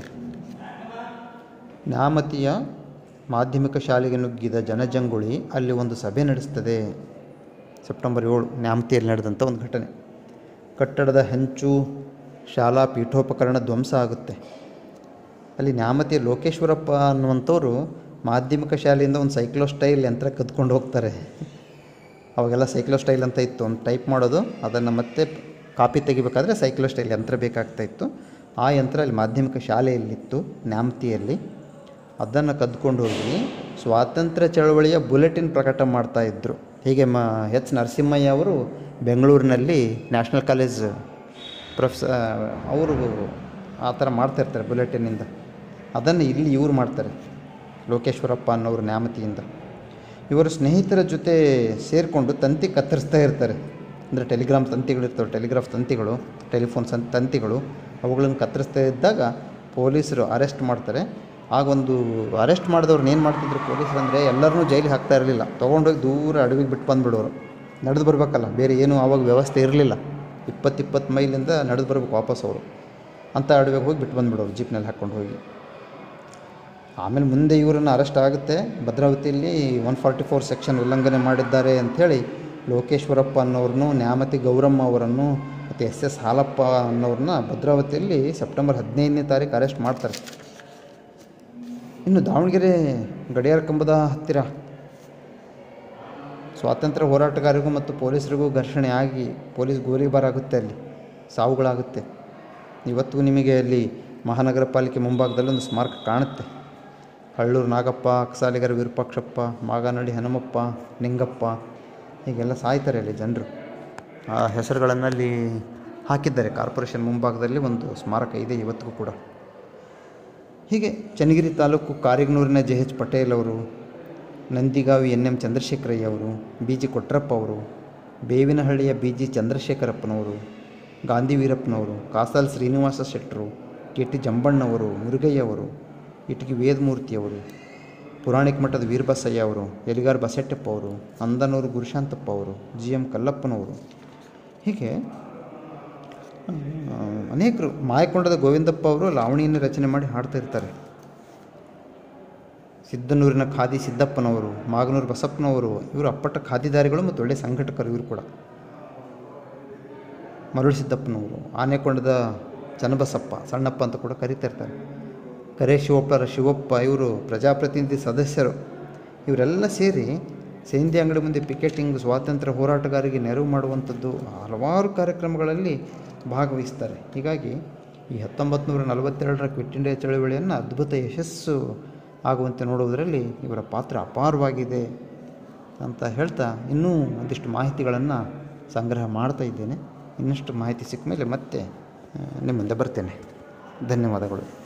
ನ್ಯಾಮತಿಯ ಮಾಧ್ಯಮಿಕ ಶಾಲೆಗೆ ನುಗ್ಗಿದ ಜನಜಂಗುಳಿ ಅಲ್ಲಿ ಒಂದು ಸಭೆ ನಡೆಸ್ತದೆ ಸೆಪ್ಟೆಂಬರ್ ಏಳು ನ್ಯಾಮತಿಯಲ್ಲಿ ನಡೆದಂಥ ಒಂದು ಘಟನೆ ಕಟ್ಟಡದ ಹೆಂಚು ಶಾಲಾ ಪೀಠೋಪಕರಣ ಧ್ವಂಸ ಆಗುತ್ತೆ ಅಲ್ಲಿ ನ್ಯಾಮತಿಯ ಲೋಕೇಶ್ವರಪ್ಪ ಅನ್ನುವಂಥವ್ರು ಮಾಧ್ಯಮಿಕ ಶಾಲೆಯಿಂದ ಒಂದು ಸೈಕ್ಲೋ ಸ್ಟೈಲ್ ಯಂತ್ರ ಕದ್ಕೊಂಡು ಹೋಗ್ತಾರೆ ಅವಾಗೆಲ್ಲ ಸೈಕ್ಲೋ ಸ್ಟೈಲ್ ಅಂತ ಇತ್ತು ಒಂದು ಟೈಪ್ ಮಾಡೋದು ಅದನ್ನು ಮತ್ತೆ ಕಾಪಿ ತೆಗಿಬೇಕಾದ್ರೆ ಸೈಕ್ಲೋ ಸ್ಟೈಲ್ ಯಂತ್ರ ಬೇಕಾಗ್ತಾ ಇತ್ತು ಆ ಯಂತ್ರ ಅಲ್ಲಿ ಮಾಧ್ಯಮಿಕ ಶಾಲೆಯಲ್ಲಿತ್ತು ನ್ಯಾಮತಿಯಲ್ಲಿ ಅದನ್ನು ಕದ್ಕೊಂಡು ಹೋಗಿ ಸ್ವಾತಂತ್ರ್ಯ ಚಳವಳಿಯ ಬುಲೆಟಿನ್ ಪ್ರಕಟ ಮಾಡ್ತಾಯಿದ್ರು ಹೀಗೆ ಮ ಎಚ್ ನರಸಿಂಹಯ್ಯ ಅವರು ಬೆಂಗಳೂರಿನಲ್ಲಿ ನ್ಯಾಷನಲ್ ಕಾಲೇಜ್ ಪ್ರೊಫೆಸ ಅವರು ಆ ಥರ ಮಾಡ್ತಾಯಿರ್ತಾರೆ ಬುಲೆಟಿನಿಂದ ಅದನ್ನು ಇಲ್ಲಿ ಇವರು ಮಾಡ್ತಾರೆ ಲೋಕೇಶ್ವರಪ್ಪ ಅನ್ನೋರು ನ್ಯಾಮತಿಯಿಂದ ಇವರು ಸ್ನೇಹಿತರ ಜೊತೆ ಸೇರಿಕೊಂಡು ತಂತಿ ಕತ್ತರಿಸ್ತಾ ಇರ್ತಾರೆ ಅಂದರೆ ಟೆಲಿಗ್ರಾಮ್ ತಂತಿಗಳಿರ್ತವೆ ಟೆಲಿಗ್ರಾಫ್ ತಂತಿಗಳು ಟೆಲಿಫೋನ್ ಸಂ ತಂತಿಗಳು ಅವುಗಳನ್ನು ಕತ್ತರಿಸ್ತಾ ಇದ್ದಾಗ ಪೊಲೀಸರು ಅರೆಸ್ಟ್ ಮಾಡ್ತಾರೆ ಆಗ ಒಂದು ಅರೆಸ್ಟ್ ಮಾಡಿದವ್ರನ್ನ ಏನು ಮಾಡ್ತಿದ್ರು ಪೊಲೀಸರು ಅಂದರೆ ಎಲ್ಲರನ್ನೂ ಜೈಲಿಗೆ ಹಾಕ್ತಾ ಇರಲಿಲ್ಲ ತೊಗೊಂಡೋಗಿ ದೂರ ಅಡವಿಗೆ ಬಿಟ್ಟು ಬಂದುಬಿಡೋರು ನಡೆದು ಬರಬೇಕಲ್ಲ ಬೇರೆ ಏನೂ ಆವಾಗ ವ್ಯವಸ್ಥೆ ಇರಲಿಲ್ಲ ಇಪ್ಪತ್ತು ಇಪ್ಪತ್ತು ಮೈಲಿಂದ ನಡೆದು ಬರ್ಬೇಕು ವಾಪಸ್ ಅವರು ಅಂಥ ಅಡವಿಗೆ ಹೋಗಿ ಬಿಟ್ಟು ಬಂದುಬಿಡೋರು ಜೀಪ್ನಲ್ಲಿ ಹಾಕ್ಕೊಂಡು ಹೋಗಿ ಆಮೇಲೆ ಮುಂದೆ ಇವರನ್ನು ಅರೆಸ್ಟ್ ಆಗುತ್ತೆ ಭದ್ರಾವತಿಯಲ್ಲಿ ಒನ್ ಫಾರ್ಟಿ ಫೋರ್ ಸೆಕ್ಷನ್ ಉಲ್ಲಂಘನೆ ಮಾಡಿದ್ದಾರೆ ಅಂಥೇಳಿ ಲೋಕೇಶ್ವರಪ್ಪ ಅನ್ನೋರನ್ನು ನ್ಯಾಮತಿ ಗೌರಮ್ಮ ಅವರನ್ನು ಮತ್ತು ಎಸ್ ಎಸ್ ಹಾಲಪ್ಪ ಅನ್ನೋರನ್ನ ಭದ್ರಾವತಿಯಲ್ಲಿ ಸೆಪ್ಟೆಂಬರ್ ಹದಿನೈದನೇ ತಾರೀಕು ಅರೆಸ್ಟ್ ಮಾಡ್ತಾರೆ ಇನ್ನು ದಾವಣಗೆರೆ ಗಡಿಯಾರ ಕಂಬದ ಹತ್ತಿರ ಸ್ವಾತಂತ್ರ್ಯ ಹೋರಾಟಗಾರರಿಗೂ ಮತ್ತು ಪೊಲೀಸರಿಗೂ ಘರ್ಷಣೆ ಆಗಿ ಪೊಲೀಸ್ ಗೋಲಿಬಾರ್ ಆಗುತ್ತೆ ಅಲ್ಲಿ ಸಾವುಗಳಾಗುತ್ತೆ ಇವತ್ತಿಗೂ ನಿಮಗೆ ಅಲ್ಲಿ ಮಹಾನಗರ ಪಾಲಿಕೆ ಮುಂಭಾಗದಲ್ಲಿ ಒಂದು ಸ್ಮಾರಕ ಕಾಣುತ್ತೆ ಹಳ್ಳೂರು ನಾಗಪ್ಪ ಅಕ್ಸಾಲಿಗರ ವಿರೂಪಾಕ್ಷಪ್ಪ ಮಾಗನಹಳ್ಳಿ ಹನುಮಪ್ಪ ನಿಂಗಪ್ಪ ಹೀಗೆಲ್ಲ ಸಾಯ್ತಾರೆ ಅಲ್ಲಿ ಜನರು ಆ ಹೆಸರುಗಳನ್ನು ಅಲ್ಲಿ ಹಾಕಿದ್ದಾರೆ ಕಾರ್ಪೊರೇಷನ್ ಮುಂಭಾಗದಲ್ಲಿ ಒಂದು ಸ್ಮಾರಕ ಇದೆ ಇವತ್ತಿಗೂ ಕೂಡ ಹೀಗೆ ಚನ್ನಗಿರಿ ತಾಲೂಕು ಕಾರಿಗ್ನೂರಿನ ಜೆ ಎಚ್ ಪಟೇಲ್ ಅವರು ನಂದಿಗಾವಿ ಎನ್ ಎಂ ಚಂದ್ರಶೇಖರಯ್ಯ ಅವರು ಬಿ ಜಿ ಕೊಟ್ರಪ್ಪ ಅವರು ಬೇವಿನಹಳ್ಳಿಯ ಬಿ ಜಿ ಚಂದ್ರಶೇಖರಪ್ಪನವರು ಗಾಂಧಿ ವೀರಪ್ಪನವರು ಕಾಸಲ್ ಶ್ರೀನಿವಾಸ ಶೆಟ್ಟರು ಕೆ ಟಿ ಜಂಬಣ್ಣವರು ಮುರುಗಯ್ಯ ಅವರು ಇಟಗಿ ವೇದಮೂರ್ತಿಯವರು ಪುರಾಣಿಕ ಮಠದ ವೀರಬಸಯ್ಯ ಅವರು ಎಲಿಗಾರ್ ಬಸೆಟ್ಟಪ್ಪ ಅವರು ಅಂದನೂರು ಗುರುಶಾಂತಪ್ಪ ಅವರು ಜಿ ಎಂ ಕಲ್ಲಪ್ಪನವರು ಹೀಗೆ ಆ, ಅನೇಕರು ಮಾಯಕೊಂಡದ ಗೋವಿಂದಪ್ಪ ಅವರು ಲಾವಣಿಯನ್ನು ರಚನೆ ಮಾಡಿ ಹಾಡ್ತಾ ಇರ್ತಾರೆ ಸಿದ್ದನೂರಿನ ಖಾದಿ ಸಿದ್ದಪ್ಪನವರು ಮಾಗನೂರು ಬಸಪ್ಪನವರು ಇವರು ಅಪ್ಪಟ ಖಾದಿದಾರಿಗಳು ಮತ್ತು ಒಳ್ಳೆಯ ಸಂಘಟಕರು ಇವರು ಕೂಡ ಮರುಳು ಸಿದ್ದಪ್ಪನವರು ಆನೆಕೊಂಡದ ಚನ್ನಬಸಪ್ಪ ಸಣ್ಣಪ್ಪ ಅಂತ ಕೂಡ ಕರೀತಾ ಇರ್ತಾರೆ ಕರೆ ಶಿವಪ್ಪರ ಶಿವಪ್ಪ ಇವರು ಪ್ರಜಾಪ್ರತಿನಿಧಿ ಸದಸ್ಯರು ಇವರೆಲ್ಲ ಸೇರಿ ಸೇಂದಿ ಅಂಗಡಿ ಮುಂದೆ ಪಿಕೆಟಿಂಗ್ ಸ್ವಾತಂತ್ರ್ಯ ಹೋರಾಟಗಾರರಿಗೆ ನೆರವು ಮಾಡುವಂಥದ್ದು ಹಲವಾರು ಕಾರ್ಯಕ್ರಮಗಳಲ್ಲಿ ಭಾಗವಹಿಸ್ತಾರೆ ಹೀಗಾಗಿ ಈ ಹತ್ತೊಂಬತ್ತು ನೂರ ನಲವತ್ತೆರಡರ ಕ್ವಿಟ್ ಇಂಡಿಯಾ ಚಳವಳಿಯನ್ನು ಅದ್ಭುತ ಯಶಸ್ಸು ಆಗುವಂತೆ ನೋಡುವುದರಲ್ಲಿ ಇವರ ಪಾತ್ರ ಅಪಾರವಾಗಿದೆ ಅಂತ ಹೇಳ್ತಾ ಇನ್ನೂ ಒಂದಿಷ್ಟು ಮಾಹಿತಿಗಳನ್ನು ಸಂಗ್ರಹ ಮಾಡ್ತಾ ಇದ್ದೇನೆ ಇನ್ನಷ್ಟು ಮಾಹಿತಿ ಸಿಕ್ಕ ಮೇಲೆ ಮತ್ತೆ ಆ, ನಿಮ್ಮ ಮುಂದೆ ಬರ್ತೇನೆ ಧನ್ಯವಾದಗಳು